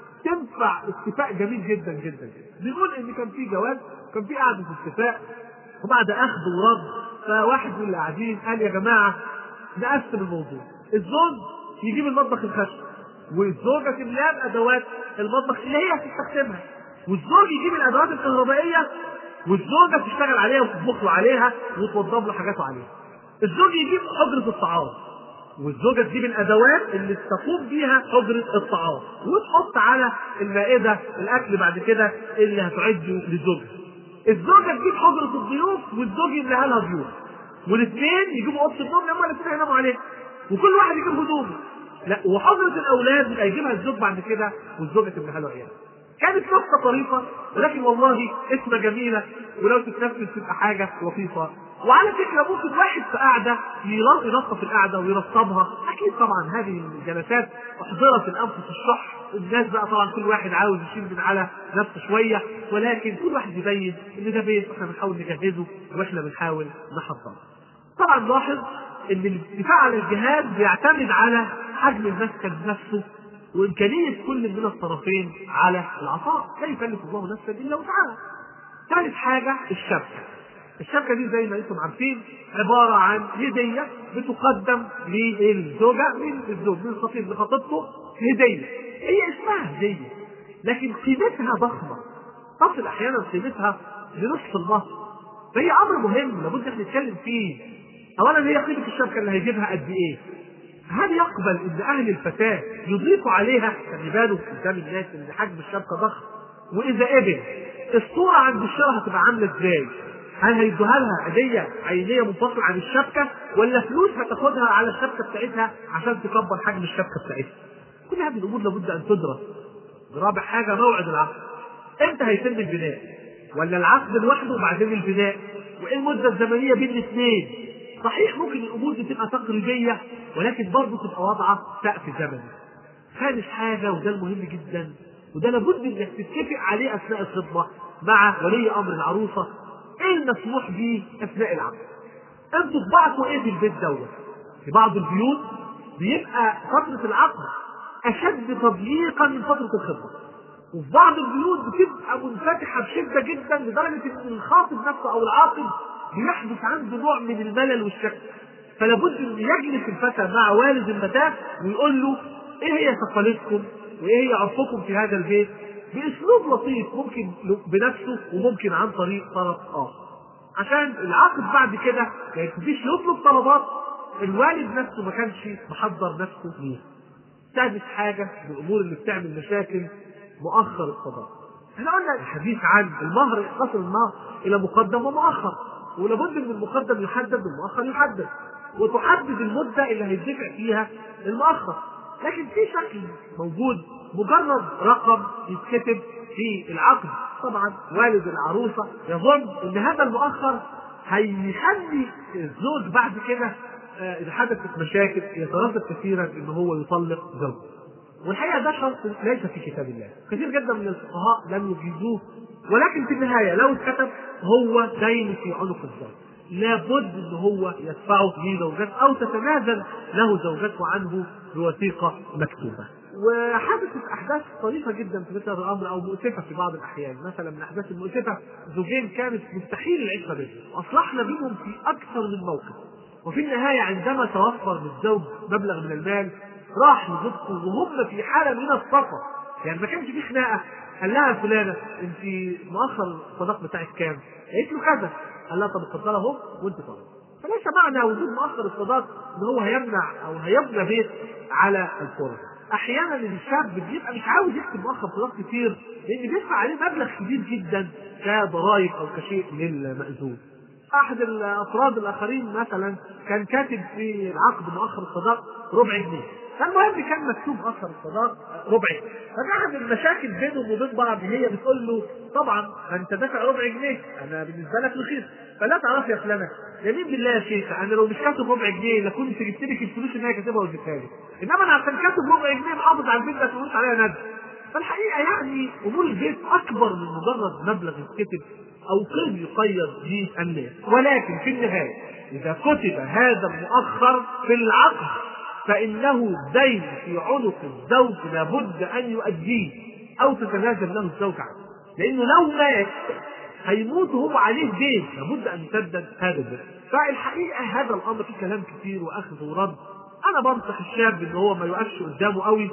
تنفع اتفاق جميل جدا جدا جدا بيقول إن كان في جواز كان في قعدة اتفاق وبعد أخذ ورد فواحد من اللي قاعدين قال يا جماعة نقسم الموضوع الزوج يجيب المطبخ الخشب والزوجه تملاه بادوات المطبخ اللي هي هتستخدمها والزوج يجيب الادوات الكهربائيه والزوجه تشتغل عليها وتطبخ له عليها وتوضب له حاجاته عليها الزوج يجيب حجره الطعام والزوجة تجيب الأدوات اللي تقوم بيها حجرة الطعام وتحط على المائدة الأكل بعد كده اللي هتعده للزوجة. الزوجة تجيب حجرة الضيوف والزوج يملاها لها ضيوف. والاثنين يجيبوا أوضة النوم لما الاثنين يناموا عليها. وكل واحد يجيب هدومه. لا وحجرة الأولاد يبقى يجيبها الزوج بعد كده والزوجة تملاها له عيال. كانت نقطة طريفة ولكن والله اسمها جميلة ولو تتنفذ تبقى حاجة لطيفة وعلى فكرة ممكن واحد في قاعدة ينظف القاعدة ويرطبها أكيد طبعا هذه الجلسات أحضرت الأنفس الشح الناس بقى طبعا كل واحد عاوز يشيل من على نفسه شوية ولكن كل واحد يبين إن ده بيت إحنا بنحاول نجهزه وإحنا بنحاول نحضره طبعا لاحظ إن الدفاع عن الجهاز بيعتمد على حجم المسكن نفسه وإمكانية كل من الطرفين على العطاء لا يكلف الله نفسا إلا وسعها ثالث حاجة الشبكة الشبكة دي زي ما انتم عارفين عبارة عن هدية بتقدم للزوجة من الزوج من الخطيب لخطيبته هدية هي اسمها هدية لكن قيمتها ضخمة تصل أحيانا قيمتها لنصف المهر فهي أمر مهم لابد ان نتكلم فيه أولا هي قيمة الشبكة اللي هيجيبها قد إيه؟ هل يقبل ان اهل الفتاه يضيفوا عليها خلي بالك قدام الناس ان حجم الشبكه ضخم واذا قبل الصوره عند الشراء هتبقى عامله ازاي؟ هل هيدوها لها هديه عينيه منفصله عن الشبكه ولا فلوس هتاخدها على الشبكه بتاعتها عشان تكبر حجم الشبكه بتاعتها؟ كل هذه الامور لابد ان تدرس. رابع حاجه موعد العقد. امتى هيتم البناء؟ ولا العقد لوحده وبعدين البناء؟ وايه المده الزمنيه بين الاثنين؟ صحيح ممكن الامور دي تبقى تقريبيه ولكن برضه تبقى واضعه سقف زمني. خامس حاجه وده المهم جدا وده لابد انك تتفق عليه اثناء الخطبه مع ولي امر العروسه ايه المسموح به اثناء العقد؟ انتوا طباعكم ايه في البيت دوت؟ في بعض البيوت بيبقى فتره العقد اشد تضييقا من فتره الخطبه. وفي بعض البيوت بتبقى منفتحه بشده جدا لدرجه ان الخاطب نفسه او العاقد بيحدث عنده نوع من الملل والشك فلابد ان يجلس الفتى مع والد الفتاه ويقول له ايه هي تقاليدكم وايه هي عرفكم في هذا البيت باسلوب لطيف ممكن بنفسه وممكن عن طريق طرف اخر عشان العاقد بعد كده ما يبتديش يطلب طلبات الوالد نفسه ما كانش محضر نفسه ليها سادس حاجه من الامور اللي بتعمل مشاكل مؤخر الصداق احنا قلنا الحديث عن المهر يقتصر المهر الى مقدم ومؤخر ولابد من المقدم يحدد والمؤخر يحدد وتحدد المدة اللي هيدفع فيها المؤخر لكن في شكل موجود مجرد رقم يتكتب في العقد طبعا والد العروسة يظن ان هذا المؤخر هيخلي الزوج بعد كده اذا حدثت مشاكل يتردد كثيرا ان هو يطلق زوجه والحقيقه ده شرط ليس في كتاب الله كثير جدا من الفقهاء لم يجيزوه ولكن في النهايه لو اتكتب هو دين في عنق الزوج لابد ان هو يدفعه لزوجته او تتنازل له زوجته عنه بوثيقه مكتوبه وحدثت احداث طريفه جدا في مثل هذا الامر او مؤسفه في بعض الاحيان مثلا من الاحداث المؤسفه زوجين كانت مستحيل العشره بينهم واصلحنا بينهم في اكثر من موقف وفي النهايه عندما توفر للزوج مبلغ من المال راح لزوجته وهم في حاله من الصفا يعني ما كانش في خناقه قال لها فلانه انت مؤخر الصداق بتاعك كام؟ قالت له كذا قال لها طب اتفضل اهو وانت طالب فليس معنى وجود مؤخر الصداق ان هو هيمنع او هيبنى بيت على الفرص احيانا الشاب بيبقى مش عاوز يكتب مؤخر صداق كتير لان بيدفع عليه مبلغ كبير جدا كضرائب او كشيء للمأذون احد الافراد الاخرين مثلا كان كاتب في العقد مؤخر الصداق ربع جنيه فالمهم كان مكتوب مؤخر الصداق ربع جنيه فكانت المشاكل بينهم وبين بعض هي بتقول له طبعا انت دافع ربع جنيه انا بالنسبه لك رخيص فلا تعرف يا فلانه يمين بالله يا شيخ انا لو مش كاتب ربع جنيه لكنت جبت لك الفلوس اللي هي كاتبها واديتها لي انما انا عشان كاتب ربع جنيه محافظ على البيت ده فلوس عليها ندم فالحقيقه يعني امور البيت اكبر من مجرد مبلغ يتكتب او قيد يقيد بالناس ولكن في النهايه اذا كتب هذا المؤخر في العقد فانه دين في عنق الزوج لابد ان يؤديه او تتنازل له الزوج عنه لانه لو مات هيموت هو عليه دين لابد ان يسدد هذا الدين فالحقيقه هذا الامر فيه كلام كتير واخذ ورد انا بنصح الشاب ان هو ما يقفش قدامه قوي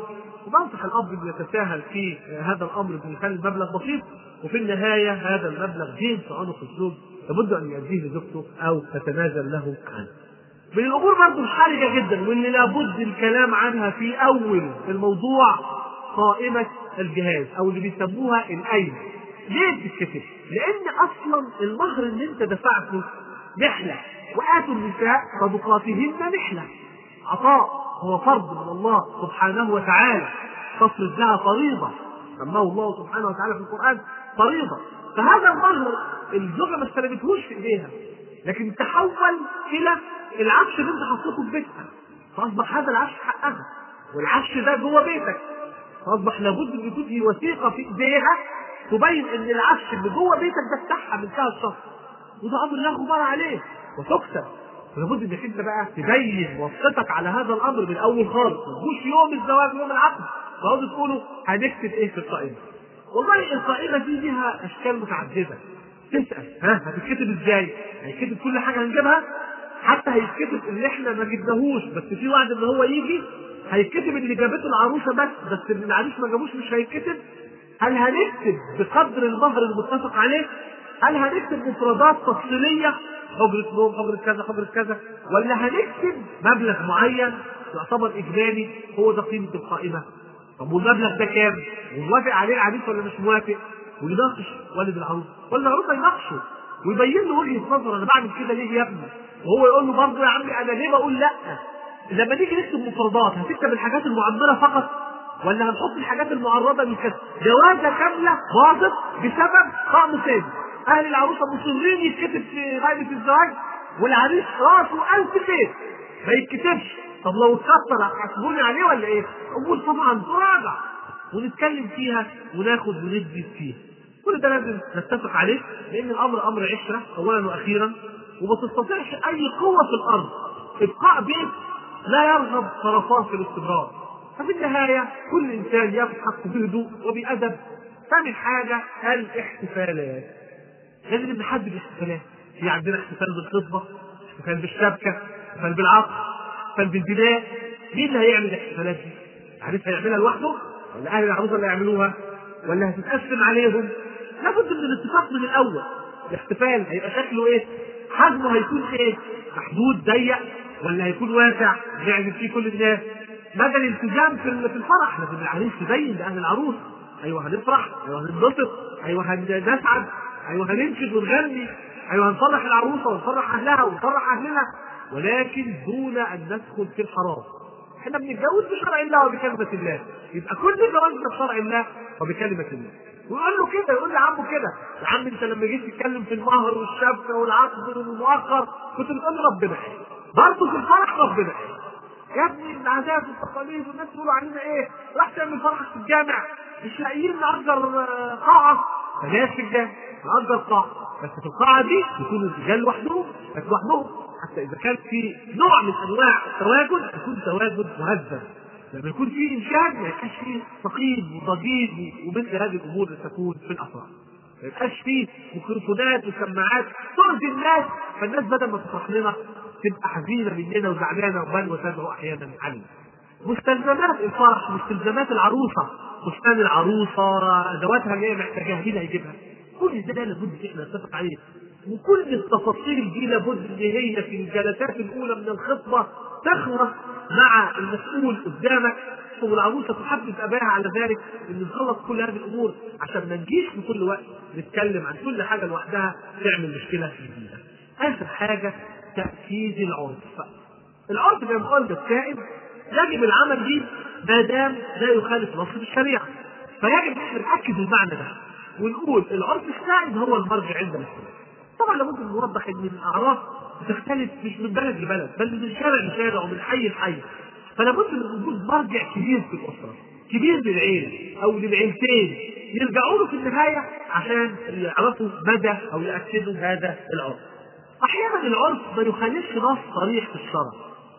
وبنصح الاب انه يتساهل في هذا الامر بان يخلي المبلغ بسيط وفي النهايه هذا المبلغ دين في عنق الزوج لابد ان يؤديه لزوجته او تتنازل له عنه. من الامور برضه الحرجه جدا واللي لابد الكلام عنها في اول الموضوع قائمه الجهاز او اللي بيسموها القايمه. ليه بتتكتب؟ لان اصلا المهر اللي انت دفعته نحله واتوا النساء صدقاتهن نحله عطاء هو فرض من الله سبحانه وتعالى تفرض لها فريضه سماه الله سبحانه وتعالى في القران فريضه فهذا المهر الزوجه ما استلمتهوش في ايديها لكن تحول الى العفش اللي انت حطيته في بيتها فاصبح هذا العفش حقها والعفش ده جوه بيتك فاصبح لابد ان يكون في وثيقه في ايديها تبين ان العفش اللي جوه بيتك ده بتاعها من ساعه الشهر وده امر لا غبار عليه وتكسب فلابد انك انت بقى تبين وثقتك على هذا الامر من الاول خالص ما تجوش يوم الزواج يوم العقد تقعدوا تقولوا هنكتب ايه في القائمه والله القائمه دي ليها اشكال متعدده تسال ها هتتكتب ازاي؟ هيتكتب كل حاجه هنجيبها حتى هيتكتب اللي احنا ما جبناهوش بس في وعد ان هو يجي هيتكتب اللي جابته العروسه بس بس اللي العريس ما جابوش مش هيتكتب هل هنكتب بقدر المهر المتفق عليه؟ هل هنكتب مفردات تفصيليه حجرة نوم حجرة كذا حجرة كذا ولا هنكتب مبلغ معين يعتبر إجمالي هو ده قيمة القائمة طب والمبلغ ده كام؟ وموافق عليه العريس ولا مش موافق؟ ويناقش والد العروس ولا العروسة يناقشه ويبين له وجهة نظر أنا بعمل كده ليه يا ابني؟ وهو يقول له برضه يا عمي أنا ليه بقول لأ؟ لما نيجي نكتب مفردات هتكتب الحاجات المعبرة فقط ولا هنحط الحاجات المعرضة بالكسر جوازة كاملة باظت بسبب طعم ثاني اهل العروسه مصرين يتكتب في غايبه الزواج والعريس راسه ألف بيت ما يتكتبش طب لو اتكسر هتحاسبوني عليه ولا ايه؟ اقول طبعا تراجع ونتكلم فيها وناخد وندي فيها كل ده لازم نتفق عليه لان الامر امر عشره اولا واخيرا وما تستطيعش اي قوه في الارض ابقاء بيت لا يرغب طرفان في الاستمرار ففي النهايه كل انسان ياخذ حقه بهدوء وبادب ثاني حاجه الاحتفالات لازم نحدد الاحتفالات في عندنا احتفال بالخطبه احتفال بالشبكه احتفال بالعقد احتفال بالبناء مين اللي هيعمل الاحتفالات دي؟ العريس هيعملها لوحده ولا اهل العروسه اللي هيعملوها ولا هتتقسم عليهم لابد من الاتفاق من الاول الاحتفال هيبقى شكله ايه؟ حجمه هيكون ايه؟ محدود ضيق ولا هيكون واسع نعزم فيه كل الناس مدى الالتزام في في الفرح لازم العريس يبين لاهل العروس ايوه هنفرح ايوه هننبسط ايوه هنسعد ايوه هننشد ونغني ايوه هنفرح العروسه ونفرح اهلها ونفرح اهلنا ولكن دون ان ندخل في الحرام احنا بنتجوز بشرع الله وبكلمه الله يبقى كل جوازنا بشرع الله وبكلمه الله ويقول له كده يقول لعمه كده يا عم انت لما جيت تتكلم في المهر والشبكه والعقد والمؤخر كنت بتقول ربنا ايه برضه في الفرح ربنا ايه يا ابني العادات والتقاليد والناس بيقولوا علينا ايه راح تعمل فرحك في الجامع مش لاقيين نأجر قاعة فناس في الجامع نأجر قاعة بس في القاعة دي يكونوا الرجال لوحدهم بس لوحدهم حتى إذا كان في نوع من أنواع التواجد يكون تواجد مهذب لما يكون في إنشاد ما يبقاش فيه صقيل وضجيج ومثل هذه الأمور اللي تكون في الأفراح ما يبقاش فيه ميكروفونات وسماعات ترضي الناس فالناس بدل ما تفرح لنا تبقى حزينه مننا وزعلانه وبل وتدعو احيانا علينا. مستلزمات الفرح مستلزمات العروسه فستان العروسه ادواتها اللي هي محتاجاها مين هيجيبها؟ كل ده لابد احنا نتفق عليه وكل التفاصيل دي لابد ان هي في الجلسات الاولى من الخطبه تخلص مع المسؤول قدامك والعروسه تحدد اباها على ذلك ان نخلص كل هذه الامور عشان ما نجيش في كل وقت نتكلم عن كل حاجه لوحدها تعمل مشكله جديده. اخر حاجه تأكيد العرف. العرف زي ما قلنا السائد يجب العمل به ما دام لا يخالف نص الشريعه. فيجب احنا نأكد المعنى ده ونقول العرف السائد هو المرجع عند الاسلام. طبعا لابد نوضح ان الاعراف بتختلف مش من بلد لبلد بل من شارع لشارع ومن حي لحي. فلابد من وجود مرجع كبير في الاسره كبير للعيله او للعيلتين يرجعوا له في النهايه عشان يعرفوا مدى او ياكدوا هذا العرف. احيانا العرف ما يخالفش نص صريح في الشرع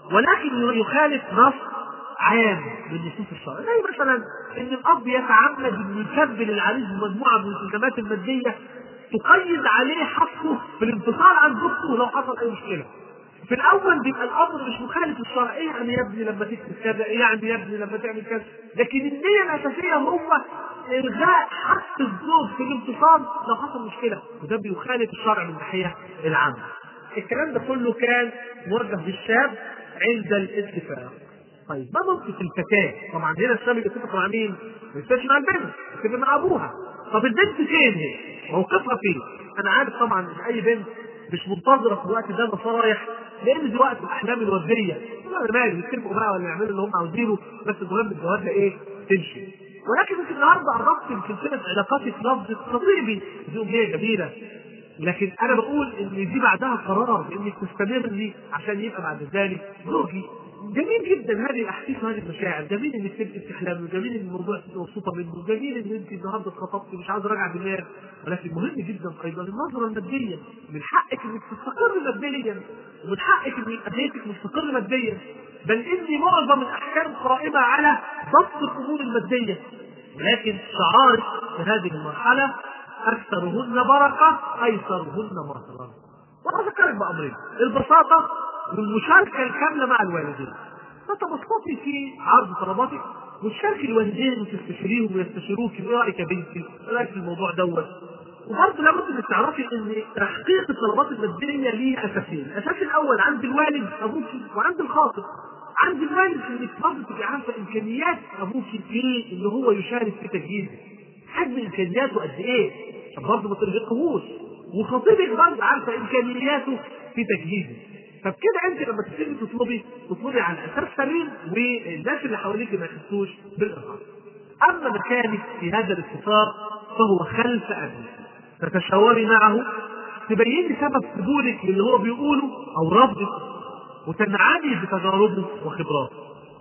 ولكن يخالف نص عام من نصوص الشرع زي مثلا ان الاب يتعمد انه يكبل العريس بمجموعه من الالتزامات الماديه تقيد عليه حقه في الانفصال عن زوجته لو حصل اي مشكله في الاول بيبقى الامر مش مخالف للشرع ايه يعني يا ابني لما تكتب كذا ايه يعني يا ابني لما تعمل كذا لكن النيه الاساسيه هو الغاء حق الزوج في الانفصال لو حصل مشكله وده بيخالف الشرع من الناحيه العامه الكلام ده كله كان موجه للشاب عند الاتفاق طيب ما موقف الفتاه؟ طبعا هنا الشاب يتفق مع مين؟ ما يتفقش مع البنت، يتفق مع ابوها. طب البنت فين هي؟ موقفها فين؟ انا عارف طبعا ان اي بنت مش منتظره في الوقت ده نصايح لان دي وقت الاحلام الورديه انا مالي يتفقوا بقى ولا يعملوا اللي هم عاوزينه بس المهم الجواز ده ايه؟ تمشي. ولكن انت النهارده عرفت يمكن سلسله علاقاتك لفظ خطيبي دي امنيه جميله لكن انا بقول ان دي بعدها قرار انك تستمري عشان يبقى بعد ذلك زوجي جميل جدا هذه الاحاسيس وهذه المشاعر، جميل انك تبقي بتحلمي، وجميل ان الموضوع تبقي مبسوطه منه، جميل ان انت النهارده اتخطبتي مش عاوز راجعه دماغ، ولكن مهم جدا ايضا النظره الماديه، من حقك انك تستقر ماديا، ومن حقك ان يبقى بيتك مستقر ماديا، بل ان معظم الاحكام قائمه على ضبط الامور الماديه، ولكن شعارك في هذه المرحله اكثرهن بركه ايسرهن مهرا. وانا اذكرك بامرين، البساطه والمشاركه الكامله مع الوالدين. فتبسطي في عرض طلباتك وتشاركي الوالدين وتستشيريهم ويستشيروك ايه رايك يا بنتي؟ ايه رايك في الموضوع دوت؟ وبرضه لابد انك تعرفي ان تحقيق الطلبات الماديه ليه اساسين، الاساس الاول عند الوالد ابوك وعند الخاطب. عند الوالد انك برضه تبقي عارفه امكانيات ابوك في ان هو يشارك في تجهيزك. حجم امكانياته قد ايه؟ عشان برضه ما ترهقهوش. وخطيبك برضه عارفه امكانياته في تجهيزك. فبكده انت لما تبتدي تطلبي تطلبي على اساس سليم والناس اللي حواليك ما يحسوش بالارهاق. اما مكانك في هذا الاستفسار فهو خلف ابيك. تتشاوري معه تبيني سبب قبولك للي هو بيقوله او رفضك وتنعمي بتجاربه وخبراته.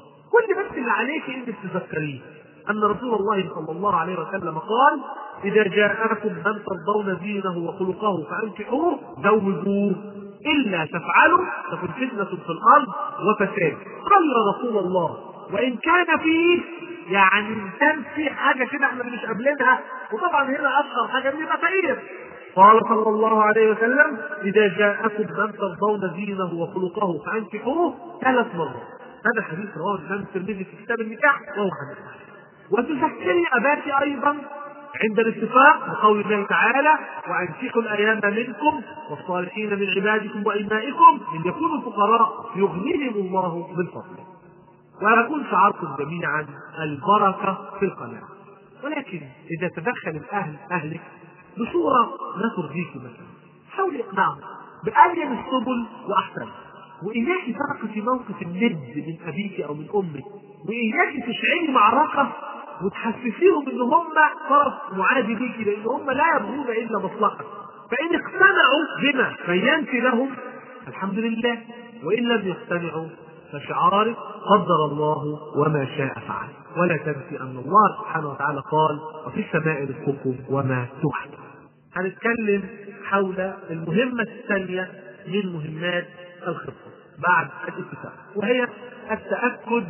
كل بس اللي عليك انك تذكريه ان رسول الله صلى الله عليه وسلم قال اذا جاءكم من ترضون دينه وخلقه فانكحوه زوجوه الا تفعلوا تكن فتنه في الارض وفساد قال يا رسول الله وان كان فيه يعني كان في حاجه كده احنا مش قابلينها وطبعا هنا اشهر حاجه ان يبقى فقير قال صلى الله عليه وسلم اذا جاءكم من ترضون دينه وخلقه فانكحوه ثلاث مرات هذا حديث رواه الامام الترمذي في كتاب النكاح وهو حديث وتذكري اباك ايضا عند الاتفاق بقول الله تعالى وانكحوا الايام منكم والصالحين من عبادكم وابنائكم ان يكونوا فقراء يغنيهم الله من فضله. ويكون شعاركم جميعا البركه في القناعه. ولكن اذا تدخل الاهل اهلك بصوره لا ترضيك مثلا حاولي اقنعهم بألين السبل واحسن واياك تقفي موقف الند من ابيك او من امك واياك تشعري معركه وتحسسيهم ان هم طرف معادي ليكي لان هم لا يبغون الا مصلحه فان اقتنعوا بما بينت لهم الحمد لله وان لم يقتنعوا فشعارك قدر الله وما شاء فعل ولا تنسي ان الله سبحانه وتعالى قال وفي السماء رزقكم وما توعد هنتكلم حول المهمة الثانية من مهمات الخطة بعد الاتفاق وهي التأكد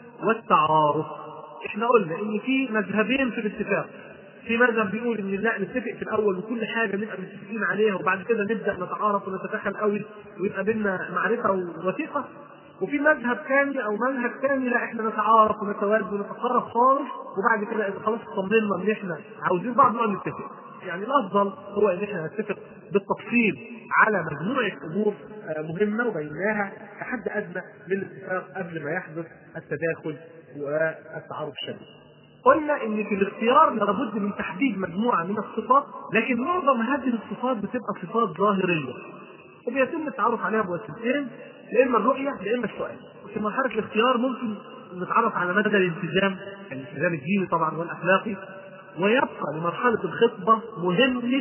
والتعارف احنا قلنا ان في مذهبين في الاتفاق في مذهب بيقول ان لا نتفق في الاول وكل حاجه نبقى متفقين عليها وبعد كده نبدا نتعارف ونتدخل قوي ويبقى بينا معرفه ووثيقه وفي مذهب ثاني او منهج ثاني لا احنا نتعارف ونتواد ونتقرب خالص وبعد كده اذا خلاص اطمنا ان احنا عاوزين بعض نقعد نتفق يعني الافضل هو ان احنا نتفق بالتفصيل على مجموعه امور مهمه وبيناها كحد ادنى للاتفاق قبل ما يحدث التداخل والتعارف الشديد. قلنا ان في الاختيار لابد من تحديد مجموعه من الصفات لكن معظم هذه الصفات بتبقى صفات ظاهريه وبيتم التعرف عليها بوسيلتين يا اما الرؤيه يا اما السؤال في مرحله الاختيار ممكن نتعرف على مدى الالتزام الالتزام الديني طبعا والاخلاقي ويبقى لمرحله الخطبه مهمه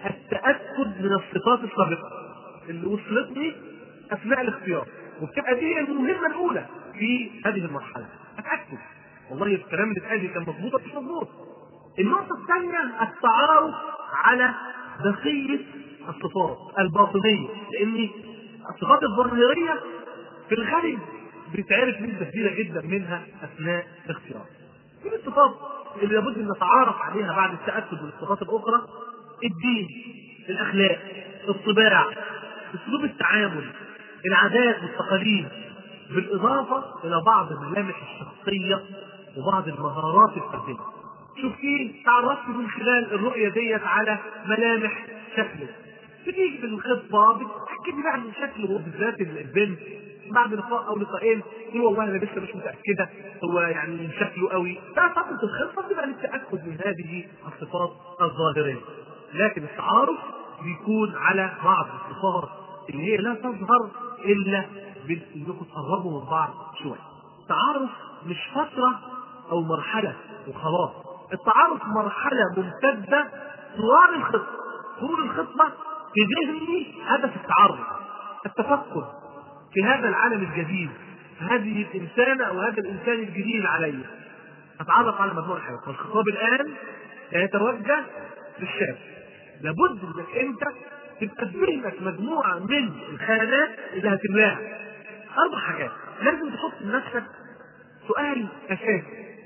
التاكد من الصفات السابقه اللي وصلتني اثناء الاختيار وبتبقى دي المهمه الاولى في هذه المرحله اتاكد والله الكلام اللي اتقال كان مظبوط مش مظبوط النقطه الثانيه التعارف على بقيه الصفات الباطنيه لان الصفات الظاهريه في الغالب بتعرف نسبه كبيره جدا منها اثناء الاختيار. في الصفات اللي لابد ان نتعارف عليها بعد التاكد من الصفات الاخرى الدين، الاخلاق، الطباع، اسلوب التعامل، العادات والتقاليد بالاضافه الى بعض ملامح الشخصيه وبعض المهارات الفرديه. شوف فيه تعرفت من خلال الرؤيه ديت على ملامح شكله. بتيجي في الخطبه بتحكي لي بقى عن شكله بالذات البنت بعد لقاء او لقاءين تقول والله انا لسه مش متاكده هو يعني من شكله قوي ففتره الخطبه بتبقى للتاكد من هذه الصفات الظاهريه لكن التعارف بيكون على بعض الصفات اللي هي لا تظهر الا بانكم تقربوا من بعض شويه. التعارف مش فتره او مرحله وخلاص. التعارف مرحله ممتده طوال الخطبه. طول الخطبه في ذهني هدف التعرف. التفكر في هذا العالم الجديد هذه الانسانه او هذا الانسان الجديد علي. اتعرف على مجموعه حاجات والخطاب الان سيتوجه للشاب. لابد انك انت تبقى في ذهنك مجموعه من الخانات اللي هتملاها. اربع حاجات لازم تحط لنفسك سؤال اساسي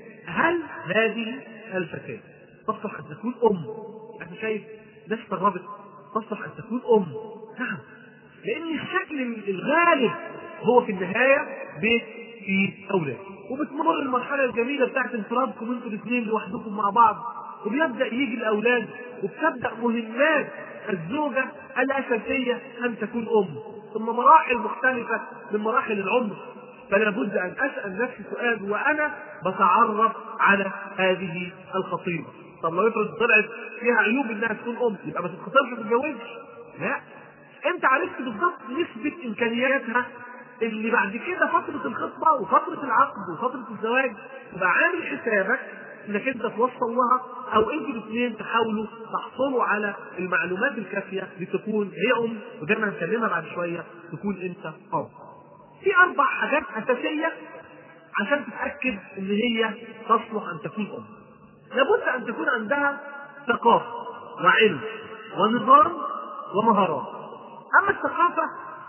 هل هذه الفتاه تصلح ان تكون ام؟ انا شايف ناس قربت تصلح ان تكون ام. نعم لان الشكل الغالب هو في النهايه بيت في اولاد وبتمر المرحله الجميله بتاعت انفرادكم انتوا الاثنين لوحدكم مع بعض وبيبدا يجي الاولاد وبتبدا مهمات الزوجه الاساسيه ان تكون ام ثم مراحل مختلفه من مراحل العمر فلا بد ان اسال نفسي سؤال وانا بتعرف على هذه الخطيبه طب لو افرض طلعت فيها عيوب انها تكون ام يبقى ما تتخطبش ما تتجوزش لا انت عرفت بالضبط نسبه امكانياتها اللي بعد كده فتره الخطبه وفتره العقد وفتره الزواج تبقى عامل حسابك انك انت توصل لها او انتوا الاثنين تحاولوا تحصلوا على المعلومات الكافيه لتكون هي ام وده ما هنكلمها بعد شويه تكون انت اب. في اربع حاجات اساسيه عشان تتاكد ان هي تصلح ان تكون ام. لابد ان تكون عندها ثقافه وعلم ونظام ومهارات. اما الثقافه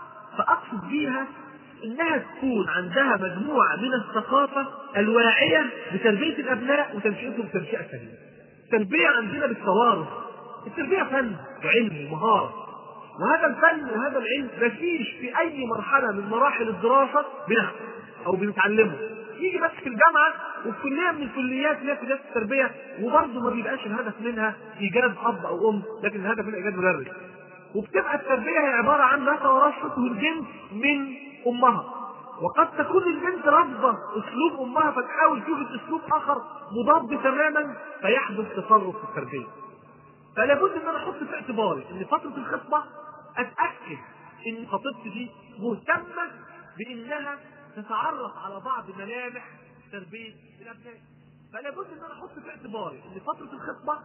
فاقصد بيها انها تكون عندها مجموعه من الثقافه الواعيه بتربيه الابناء وتنشئتهم تنشئه سليمه. التربيه عندنا بالتوارث. التربيه فن وعلم ومهاره. وهذا الفن وهذا العلم مفيش في اي مرحله من مراحل الدراسه بناخده او بنتعلمه. يجي بس في الجامعه وفي كليه من الكليات اللي هي كليات التربيه وبرضه ما بيبقاش الهدف منها ايجاد اب او ام لكن الهدف منها ايجاد مدرس. وبتبقى التربيه هي عباره عن ما تورثته الجنس من امها وقد تكون البنت رافضه اسلوب امها فتحاول توجد اسلوب اخر مضاد تماما فيحدث تصرف في التربيه. فلا بد ان انا احط في اعتباري ان فتره الخطبه اتاكد ان خطيبتي دي مهتمه بانها تتعرف على بعض ملامح تربيه الابناء. فلا بد ان انا احط في اعتباري ان فتره الخطبه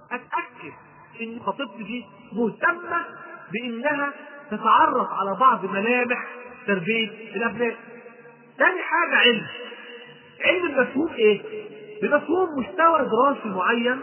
اتاكد ان خطيبتي دي مهتمه بانها تتعرف على بعض ملامح تربيه الابناء. ثاني حاجه علم. علم المفهوم ايه؟ بمفهوم مستوى دراسي معين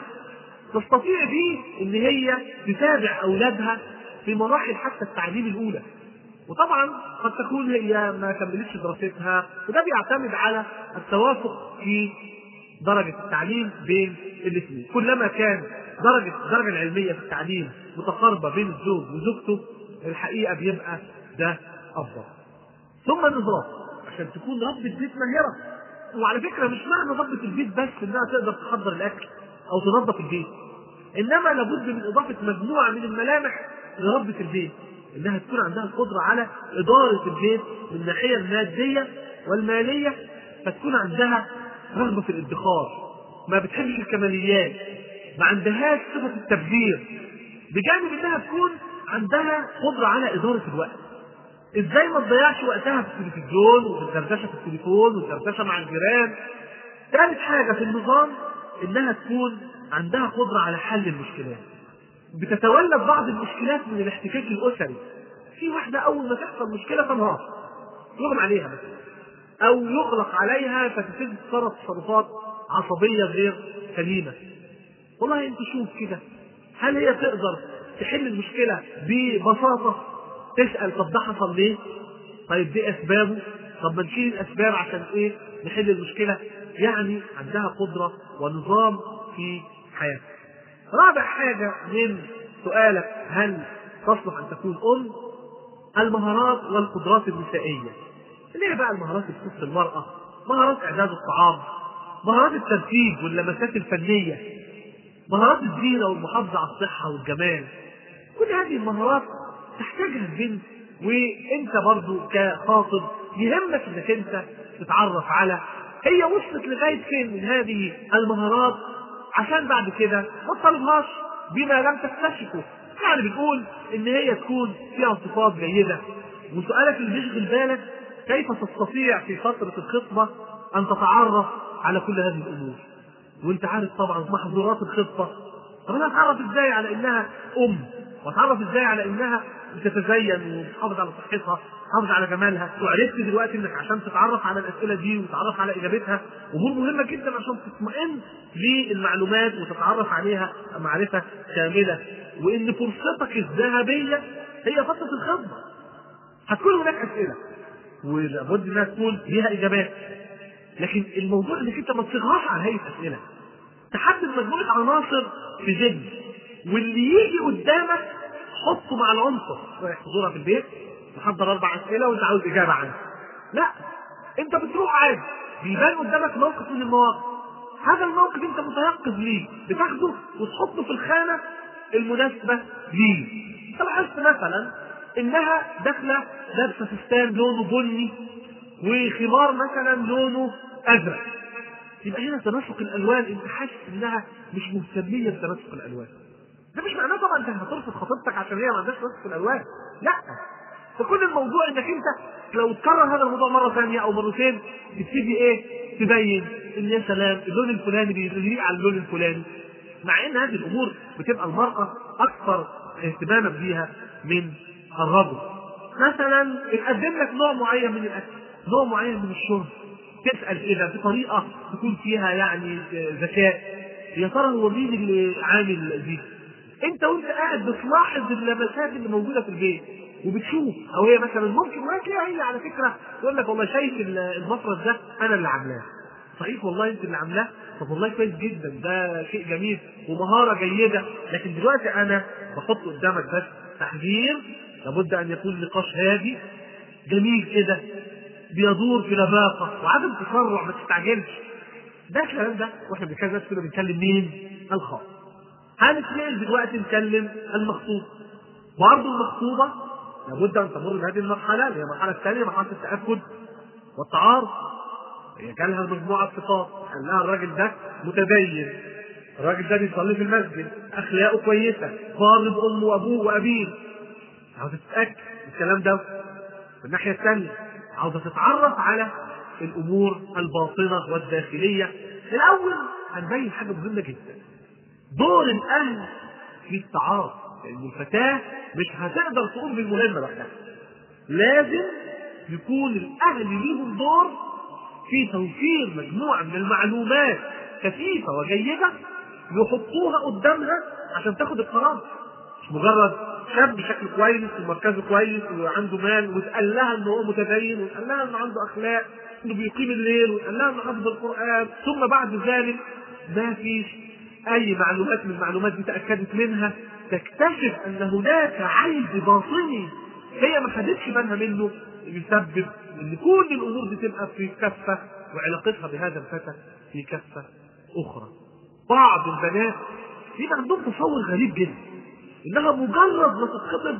تستطيع به ان هي تتابع اولادها في مراحل حتى التعليم الاولى. وطبعا قد تكون هي ما كملتش دراستها وده بيعتمد على التوافق في درجه التعليم بين الاثنين. كلما كان درجه الدرجه العلميه في التعليم متقاربه بين الزوج وزوجته الحقيقه بيبقى ده افضل. ثم النظام عشان تكون ربة بيت ماهرة وعلى فكرة مش معنى ربة البيت بس انها تقدر تحضر الاكل او تنظف البيت انما لابد من اضافة مجموعة من الملامح لربة البيت انها تكون عندها القدرة على ادارة البيت من الناحية المادية والمالية فتكون عندها رغبة في الادخار ما بتحبش الكماليات ما عندهاش صفة التبذير بجانب انها تكون عندها قدرة على ادارة الوقت ازاي ما تضيعش وقتها في التلفزيون وفي الدردشه في التليفون والدردشه مع الجيران ثالث حاجه في النظام انها تكون عندها قدره على حل المشكلات بتتولد بعض المشكلات من الاحتكاك الاسري في واحده اول ما تحصل مشكله تنهار يغمى عليها مثلا او يغلق عليها فتبتدي تتصرف تصرفات عصبيه غير سليمه والله انت شوف كده هل هي تقدر تحل المشكله ببساطه تسأل طب ده حصل ليه؟ طيب دي أسبابه؟ طب ما نشيل الأسباب عشان إيه؟ نحل المشكلة؟ يعني عندها قدرة ونظام في حياتها. رابع حاجة من سؤالك هل تصلح أن تكون أم؟ المهارات والقدرات النسائيه اللي هي بقى المهارات اللي تخص المراه مهارات اعداد الطعام مهارات الترتيب واللمسات الفنيه مهارات الزينه والمحافظه على الصحه والجمال كل هذه المهارات تحتاجها البنت وانت برضو كخاطب يهمك انك انت تتعرف على هي وصلت لغايه فين من هذه المهارات عشان بعد كده ما تطالبهاش بما لم تكتشفه يعني بنقول ان هي تكون فيها صفات جيده وسؤالك اللي بيشغل بالك كيف تستطيع في فتره الخطبه ان تتعرف على كل هذه الامور وانت عارف طبعا محظورات الخطبه طب انا اتعرف ازاي على انها ام واتعرف ازاي على انها بتتزين وتحافظ على صحتها تحافظ على جمالها وعرفت دلوقتي انك عشان تتعرف على الاسئله دي وتتعرف على اجابتها امور مهمه جدا عشان تطمئن للمعلومات وتتعرف عليها معرفه كامله وان فرصتك الذهبيه هي فتره الخطبه هتكون هناك اسئله ولابد انها تكون ليها اجابات لكن الموضوع انك انت ما تصغرش على هذه الاسئله تحدد مجموعه عناصر في ذهن واللي يجي قدامك حطه مع العنصر رايح تزورها في البيت تحضر اربع اسئله وانت عاوز اجابه عنها لا انت بتروح عادي بيبان قدامك موقف من المواقف هذا الموقف انت متيقظ ليه بتاخده وتحطه في الخانه المناسبه ليه فلاحظت مثلا انها داخله لابسه فستان لونه بني وخمار مثلا لونه ازرق يبقى هنا تناسق الالوان انت حاسس انها مش مهتميه بتناسق الالوان ده مش معناه طبعا انت هترفض خطيبتك عشان هي ما عندهاش تناسق الالوان لا فكل الموضوع انك انت لو تكرر هذا الموضوع مره ثانيه او مرتين تبتدي ايه تبين ان يا سلام اللون الفلاني بيليق على اللون الفلاني مع ان هذه الامور بتبقى المراه اكثر اهتماما بيها من الرجل مثلا اتقدم لك نوع معين من الاكل نوع معين من الشرب تسال كده بطريقه تكون فيها يعني ذكاء يا ترى هو مين اللي عامل دي انت وانت قاعد بتلاحظ اللمسات اللي موجوده في البيت وبتشوف او هي مثلا ممكن ما تلاقيها هي على فكره تقول لك والله شايف المفرش ده انا اللي عاملاه صحيح والله انت اللي عاملاه طب والله كويس جدا ده شيء جميل ومهاره جيده لكن دلوقتي انا بحط قدامك بس تحذير لابد ان يكون النقاش هادي جميل كده بيدور في لباقه وعدم تسرع ما تستعجلش ده الكلام ده واحنا بنتكلم كده بنتكلم مين؟ الخاص هنتنقل دلوقتي نكلم المخطوب برضه المخطوبه لابد ان تمر بهذه المرحله اللي هي المرحله الثانيه مرحله التاكد والتعارف هي كان لها مجموعه صفات قال لها الراجل ده متدين الراجل ده بيصلي في المسجد اخلاقه كويسه بار بامه وابوه وابيه عاوزه تتاكد الكلام ده من الناحيه الثانيه عاوزه تتعرف على الامور الباطنه والداخليه الاول هنبين حاجه مهمه جدا دور الاهل في التعارف لان الفتاه مش هتقدر تقوم بالمهمه لوحدها لازم يكون الاهل ليهم دور في توفير مجموعه من المعلومات كثيفه وجيده يحطوها قدامها عشان تاخد القرار مش مجرد شاب شكله كويس ومركزه كويس وعنده مال وتقال لها ان هو متدين وتقال لها انه عنده اخلاق انه بيقيم الليل وتقال لها انه حافظ القران ثم بعد ذلك ما فيش اي معلومات من المعلومات دي تاكدت منها تكتشف ان هناك عيب باطني هي ما خدتش بالها منه يسبب ان كل الامور دي تبقى في كفه وعلاقتها بهذا الفتى في كفه اخرى. بعض البنات بيبقى عندهم تصور غريب جدا انها مجرد ما تتخطب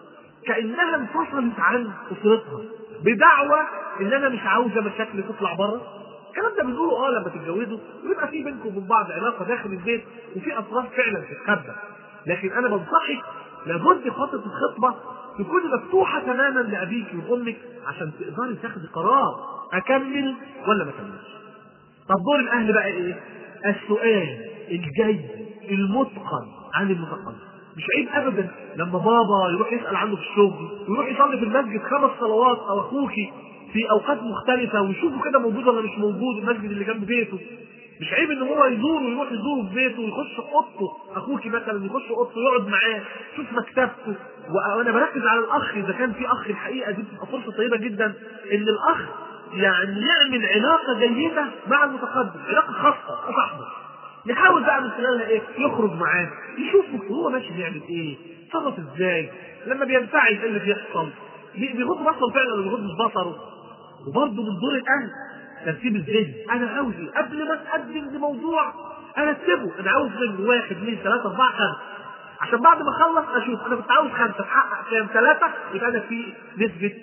كانها انفصلت عن اسرتها بدعوى ان انا مش عاوزه مشاكل تطلع بره الكلام ده بنقوله اه لما تتجوزوا ويبقى في بينكم وبين بعض علاقه داخل البيت وفي اسرار فعلا تتخبى لكن انا بنصحك لابد فتره الخطبه تكون مفتوحه تماما لابيك وامك عشان تقدري تاخدي قرار اكمل ولا ما اكملش. طب دور الاهل بقى ايه؟ السؤال الجيد المتقن عن المتقن مش عيب ابدا لما بابا يروح يسال عنه في الشغل ويروح يصلي في المسجد خمس صلوات او اخوكي في اوقات مختلفه ويشوفه كده موجود ولا مش موجود المسجد اللي جنب بيته مش عيب ان هو يزوره ويروح يزوره في بيته ويخش اوضته اخوكي مثلا يخش اوضته يقعد معاه يشوف مكتبته وانا بركز على الاخ اذا كان في اخ الحقيقه دي بتبقى فرصه طيبه جدا ان الاخ يعني يعمل علاقه جيده مع المتقدم علاقه خاصه وصاحبه نحاول بقى من خلالها ايه يخرج معاه يشوف هو ماشي بيعمل ايه تصرف ازاي لما بينفعل ايه اللي بيحصل بي- بيغض بصره فعلا ولا بيغض بصره وبرضه من دور الاهل ترتيب الذهن انا عاوز ايه قبل ما اتقدم لموضوع انا اكتبه انا عاوز منه واحد اثنين ثلاثه اربعه خمسه عشان بعد ما اخلص اشوف انا كنت عاوز خمسه اتحقق كام ثلاثه يبقى انا في نسبه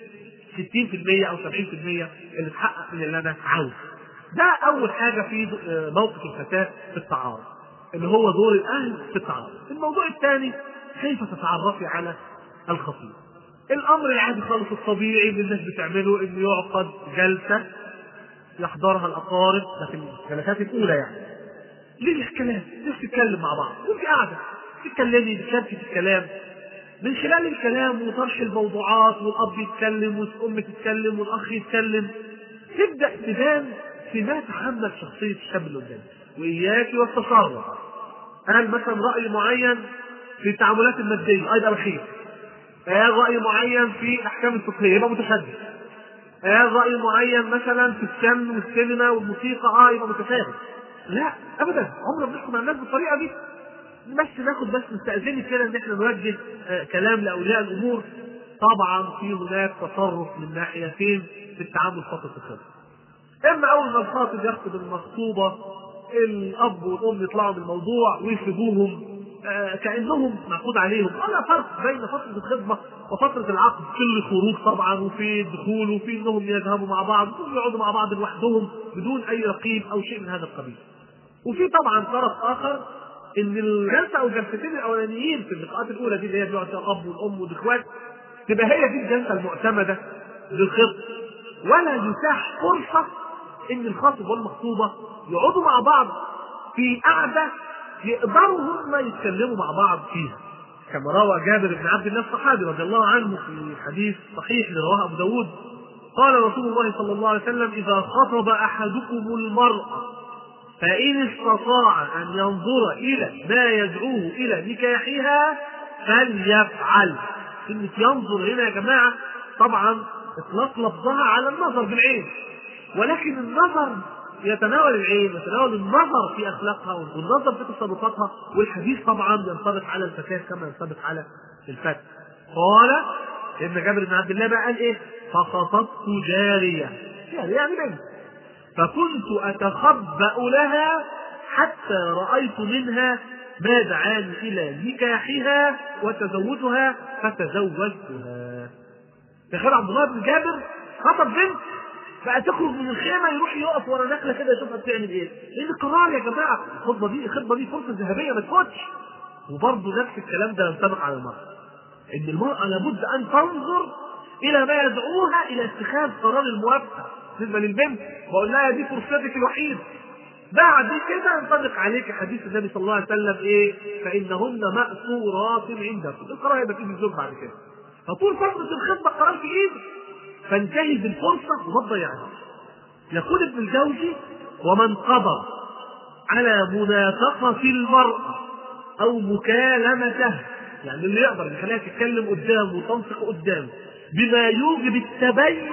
60% او 70% اللي اتحقق من اللي انا عاوزه. ده اول حاجه في آه، موقف الفتاه في التعارف اللي هو دور الاهل في التعارف. الموضوع الثاني كيف تتعرفي على الخطيب. الامر العادي خالص الطبيعي اللي الناس بتعمله انه يعقد جلسه يحضرها الاقارب لكن الجلسات الاولى يعني ليه الكلام؟ الناس تتكلم مع بعض وانت قاعده تتكلمي تشاركي في الكلام من خلال الكلام وطرح الموضوعات والاب يتكلم والام تتكلم والاخ يتكلم تبدا تبان سمات تحمل شخصيه الشاب اللي قدامك واياك والتصرف قال مثلا راي معين في التعاملات الماديه ايضا خير قال راي معين في الاحكام الفقهيه يبقى متشدد قال راي معين مثلا في الفن والسينما والموسيقى اه يبقى متفاهم لا ابدا عمرنا ما بنحكم على الناس بالطريقه دي بس ناخد بس نستأذنك كده ان احنا نوجه آه، كلام لاولياء الامور طبعا في هناك تصرف من ناحيتين في التعامل فتره الخطبه. اما اول ما الخاطب يخطب المخطوبه الاب والام يطلعوا من الموضوع ويسيبوهم آه، كانهم معقود عليهم ولا فرق بين فتره الخدمه وفتره العقد في الخروج طبعا وفي الدخول وفي انهم يذهبوا مع بعض وفي يقعدوا مع بعض لوحدهم بدون اي رقيب او شيء من هذا القبيل. وفي طبعا طرف اخر ان الجلسه او الجلستين الاولانيين في اللقاءات الاولى دي اللي هي بيقعد فيها الاب والام والاخوات تبقى هي دي الجلسه المعتمده للخطب ولا يتاح فرصه ان الخاطب والمخطوبه يقعدوا مع بعض في قعده يقدروا هم يتكلموا مع بعض فيها كما روى جابر بن عبد الله الصحابي رضي الله عنه في حديث صحيح اللي رواه ابو داود قال رسول الله صلى الله عليه وسلم اذا خطب احدكم المراه فإن استطاع أن ينظر إلى ما يدعوه إلى نكاحها فليفعل. كلمة ينظر هنا يا جماعة طبعا إطلاق لفظها على النظر بالعين. ولكن النظر يتناول العين يتناول النظر في أخلاقها والنظر في تصرفاتها والحديث طبعا ينطبق على الفتاة كما ينطبق على الفتى. قال إن جابر بن عبد الله بقى قال إيه؟ فخطبت جارية. يعني يعني بنت. فكنت أتخبأ لها حتى رأيت منها ما دعاني إلى نكاحها وتزوجها فتزوجتها. تخيل عبد الله بن جابر خطب بنت بقى تخرج من الخيمه يروح يقف ورا نخله كده يشوفها بتعمل ايه؟ لان قرار يا جماعه الخطبه دي الخطبه دي فرصه ذهبيه ما تفوتش. وبرضه نفس الكلام ده ينطبق على المراه. ان المراه لابد ان تنظر الى ما يدعوها الى اتخاذ قرار الموافقه بالنسبه للبنت بقول لها دي فرصتك الوحيده بعد كده ينطبق عليك حديث النبي صلى الله عليه وسلم ايه فانهن مأثورات عندكم القرار هيبقى في الزوج بعد كده فطول فتره الخطبه قرار في ايدك فانتهز الفرصه وما تضيعهاش يقول ابن الجوزي ومن قدر على منافقه المراه او مكالمتها يعني اللي يقدر يخليها تتكلم قدامه وتنطق قدامه بما يوجب التبين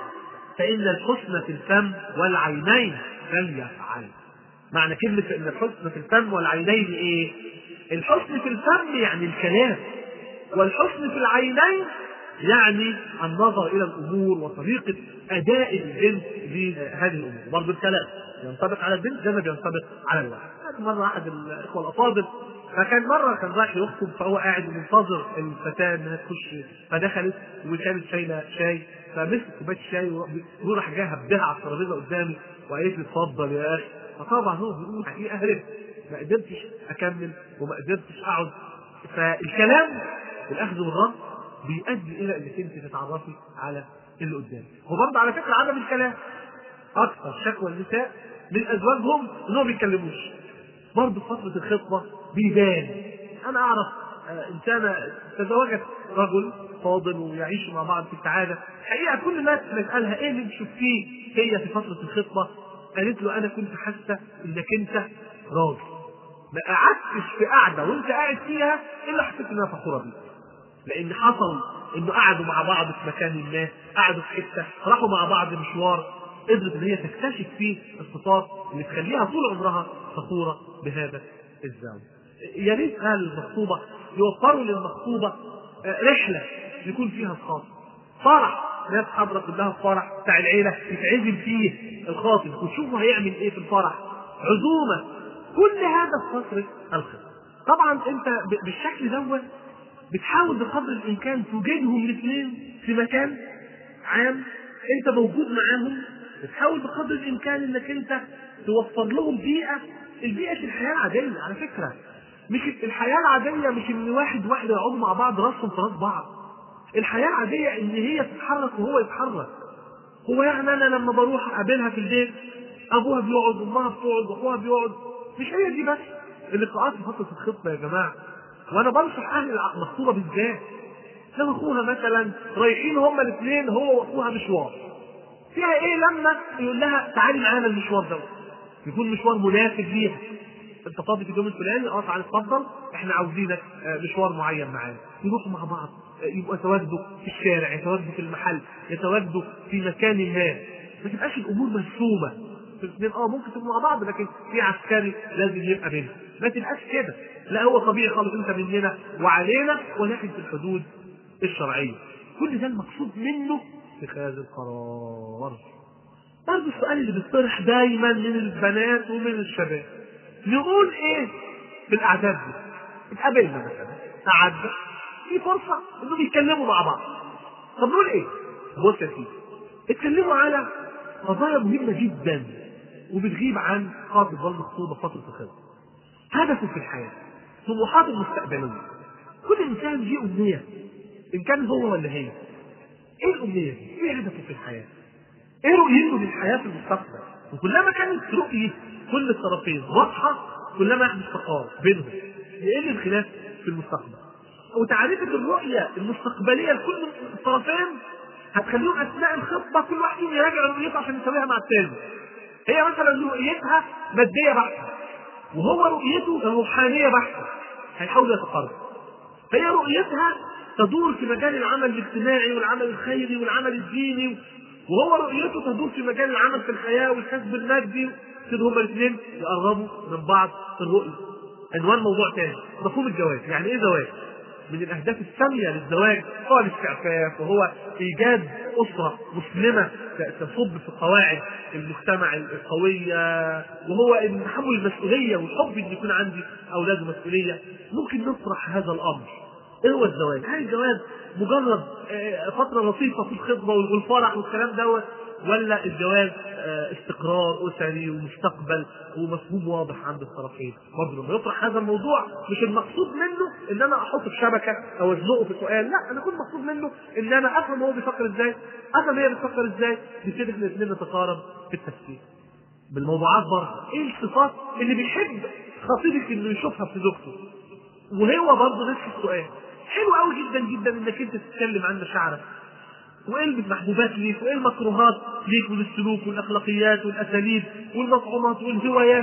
فإن الحسن في الفم والعينين فليفعل. معنى كلمة إن الحسن في الفم والعينين إيه؟ الحسن في الفم يعني الكلام والحسن في العينين يعني النظر إلى الأمور وطريقة أداء البنت لهذه الأمور، برضه الكلام ينطبق على البنت زي ما بينطبق على الولد. مرة أحد الإخوة الأفاضل فكان مرة كان رايح يخطب فهو قاعد منتظر الفتاة إنها تخش فدخلت وكانت شايلة شاي فمسك كوبايه شاي وراح جاي هبها على الترابيزه قدامي وقالت لي اتفضل يا اخي فطبعا هو بيقول حقيقه هرب ما قدرتش اكمل وما قدرتش اقعد فالكلام الاخذ والرد بيؤدي الى انك انت تتعرفي على اللي قدامك وبرضه على فكره عدم الكلام اكثر شكوى النساء من ازواجهم انهم ما بيتكلموش برضه في فتره الخطبه بيبان انا اعرف آه، انسانه تزوجت رجل فاضل ويعيشوا مع بعض في السعاده الحقيقه كل الناس بنسالها ايه اللي شفتيه هي في فتره الخطبه قالت له انا كنت حاسه انك انت راجل ما قعدتش في قعده وانت قاعد فيها الا حسيت انها فخوره بيك لان حصل انه قعدوا مع بعض في مكان ما قعدوا في حته راحوا مع بعض مشوار قدرت ان هي تكتشف فيه الصفات اللي تخليها طول عمرها فخوره بهذا الزوج يا ريت اهل المخطوبه يوفروا للمخطوبه رحله يكون فيها الخاطب فرح ناس حاضره كلها في فرح بتاع العيله يتعزم فيه الخاطب وتشوفوا هيعمل ايه في الفرح عزومه كل هذا في فتره الخطبه طبعا انت ب- بالشكل دوت بتحاول بقدر الامكان توجدهم الاثنين في مكان عام انت موجود معاهم بتحاول بقدر الامكان انك انت توفر لهم بيئه البيئه الحياه العاديه على فكره مش الحياه العاديه مش ان واحد واحده يقعدوا مع بعض راسهم في راس بعض الحياه العاديه ان هي تتحرك وهو يتحرك هو يعني انا لما بروح اقابلها في البيت ابوها بيقعد امها بتقعد واخوها بيقعد مش هي دي بس اللقاءات في فتره الخطبه يا جماعه وانا بنصح اهل المخطوبه بالذات لو اخوها مثلا رايحين هما الاثنين هو واخوها مشوار فيها ايه لما يقول لها تعالي معانا المشوار ده يكون مشوار مناسب ليها انت فاضي في اليوم الفلاني اه تعالى اتفضل احنا عاوزينك آه، مشوار معين معانا يروحوا مع بعض آه، يبقوا يتواجدوا في الشارع يتواجدوا في المحل يتواجدوا في مكان ما ما تبقاش الامور مرسومه الاثنين اه ممكن تبقوا مع بعض لكن في عسكري لازم يبقى بينهم ما تبقاش كده لا هو طبيعي خالص انت مننا وعلينا ولكن في الحدود الشرعيه كل ده المقصود منه اتخاذ القرار برضه السؤال اللي بيطرح دايما من البنات ومن الشباب نقول ايه في الاعداد دي اتقابلنا مثلا قعدنا في فرصه انهم يتكلموا مع بعض طب نقول ايه بص يا سيدي اتكلموا على قضايا مهمه جدا وبتغيب عن خاطب والمخطوبه فتره الخطبه هدفه في الحياه طموحاته المستقبليه كل انسان ليه امنيه ان كان هو ولا هي ايه الامنيه دي؟ ايه هدفه في الحياه؟ ايه رؤيته للحياه في المستقبل؟ وكلما كانت رؤيه كل الطرفين واضحه كلما يحدث تقارب بينهم يقل الخلاف في المستقبل. وتعريفة الرؤية المستقبلية لكل الطرفين هتخليهم أثناء الخطبة كل واحد فيهم يراجع رؤيته عشان يسويها مع الثاني. هي مثلا رؤيتها مادية بحتة وهو رؤيته روحانية بحتة هيحاولوا يتقاربوا. هي رؤيتها تدور في مجال العمل الاجتماعي والعمل الخيري والعمل الديني وهو رؤيته تدور في مجال العمل في الحياه والكسب المادي كده هما الاثنين يقربوا من بعض في الرؤيه. عنوان موضوع تاني مفهوم الجواز، يعني ايه زواج؟ من الاهداف الساميه للزواج هو الاستعفاف وهو ايجاد اسره مسلمه تصب في قواعد المجتمع القويه وهو ان تحمل المسؤوليه والحب ان يكون عندي اولاد مسؤوليه ممكن نطرح هذا الامر ايه هو الزواج؟ هل الجواز مجرد آه، فتره لطيفه في الخطبه والفرح والكلام دوت ولا الجواز آه، استقرار اسري ومستقبل ومفهوم واضح عند الطرفين برضه لما يطرح هذا الموضوع مش المقصود منه ان انا احط في شبكه او ازنقه في سؤال لا انا كل المقصود منه ان انا افهم هو بيفكر ازاي افهم هي بتفكر ازاي نبتدي احنا الاثنين نتقارب في التفكير بالموضوعات برضه ايه الصفات اللي بيحب خطيبك انه يشوفها في زوجته وهو برضه نفس السؤال حلو قوي جدا جدا انك انت تتكلم عن مشاعرك وايه المحبوبات ليك وايه المكروهات ليك وللسلوك والاخلاقيات والاساليب والمطعومات والهوايات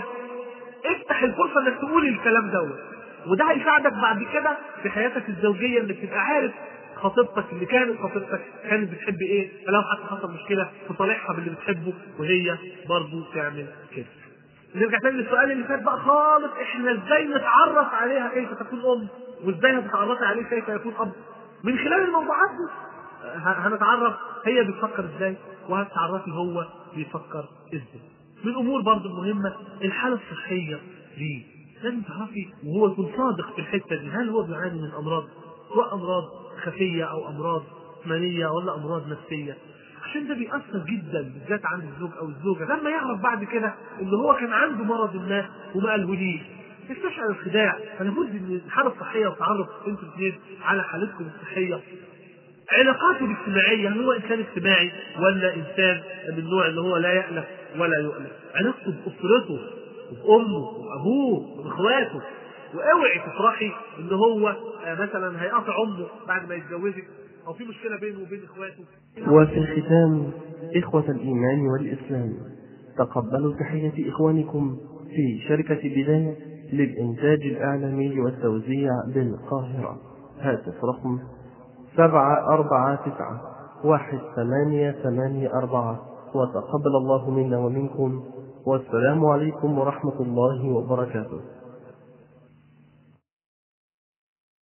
افتح الفرصه انك تقول الكلام دوت وده هيساعدك بعد كده في حياتك الزوجيه انك تبقى عارف خطيبتك اللي كانت خطيبتك كانت بتحب ايه فلو حتى حصل مشكله تصالحها باللي بتحبه وهي برضه تعمل كده نرجع تاني للسؤال اللي فات بقى خالص احنا ازاي نتعرف عليها كيف تكون ام وازاي هتتعرفي عليه كيف يكون اب من خلال الموضوعات دي ه- هنتعرف هي بتفكر ازاي وهتتعرفي هو بيفكر ازاي من الامور برضه المهمه الحاله الصحيه ليه لازم تعرفي وهو يكون صادق في الحته دي هل هو بيعاني من امراض سواء امراض خفيه او امراض جسمانيه ولا امراض نفسيه عشان ده بيأثر جدا بالذات عند الزوج او الزوجه لما يعرف بعد كده ان هو كان عنده مرض ما وما قالهوليش تستشعر الخداع فلابد ان الحاله الصحيه والتعرف انتوا الاثنين على حالتكم الصحيه علاقاته الاجتماعيه هل هو انسان اجتماعي ولا انسان من النوع اللي هو لا يألف ولا يؤلف علاقته باسرته وبامه وابوه واخواته واوعي تفرحي ان هو آه، مثلا هيقاطع امه بعد ما يتجوزك او في مشكله بينه وبين اخواته وفي الختام إخوة الإيمان والإسلام تقبلوا تحية إخوانكم في شركة بداية للإنتاج الإعلامي والتوزيع بالقاهرة هاتف رقم سبعة أربعة تسعة واحد ثمانية ثمانية أربعة وتقبل الله منا ومنكم والسلام عليكم ورحمة الله وبركاته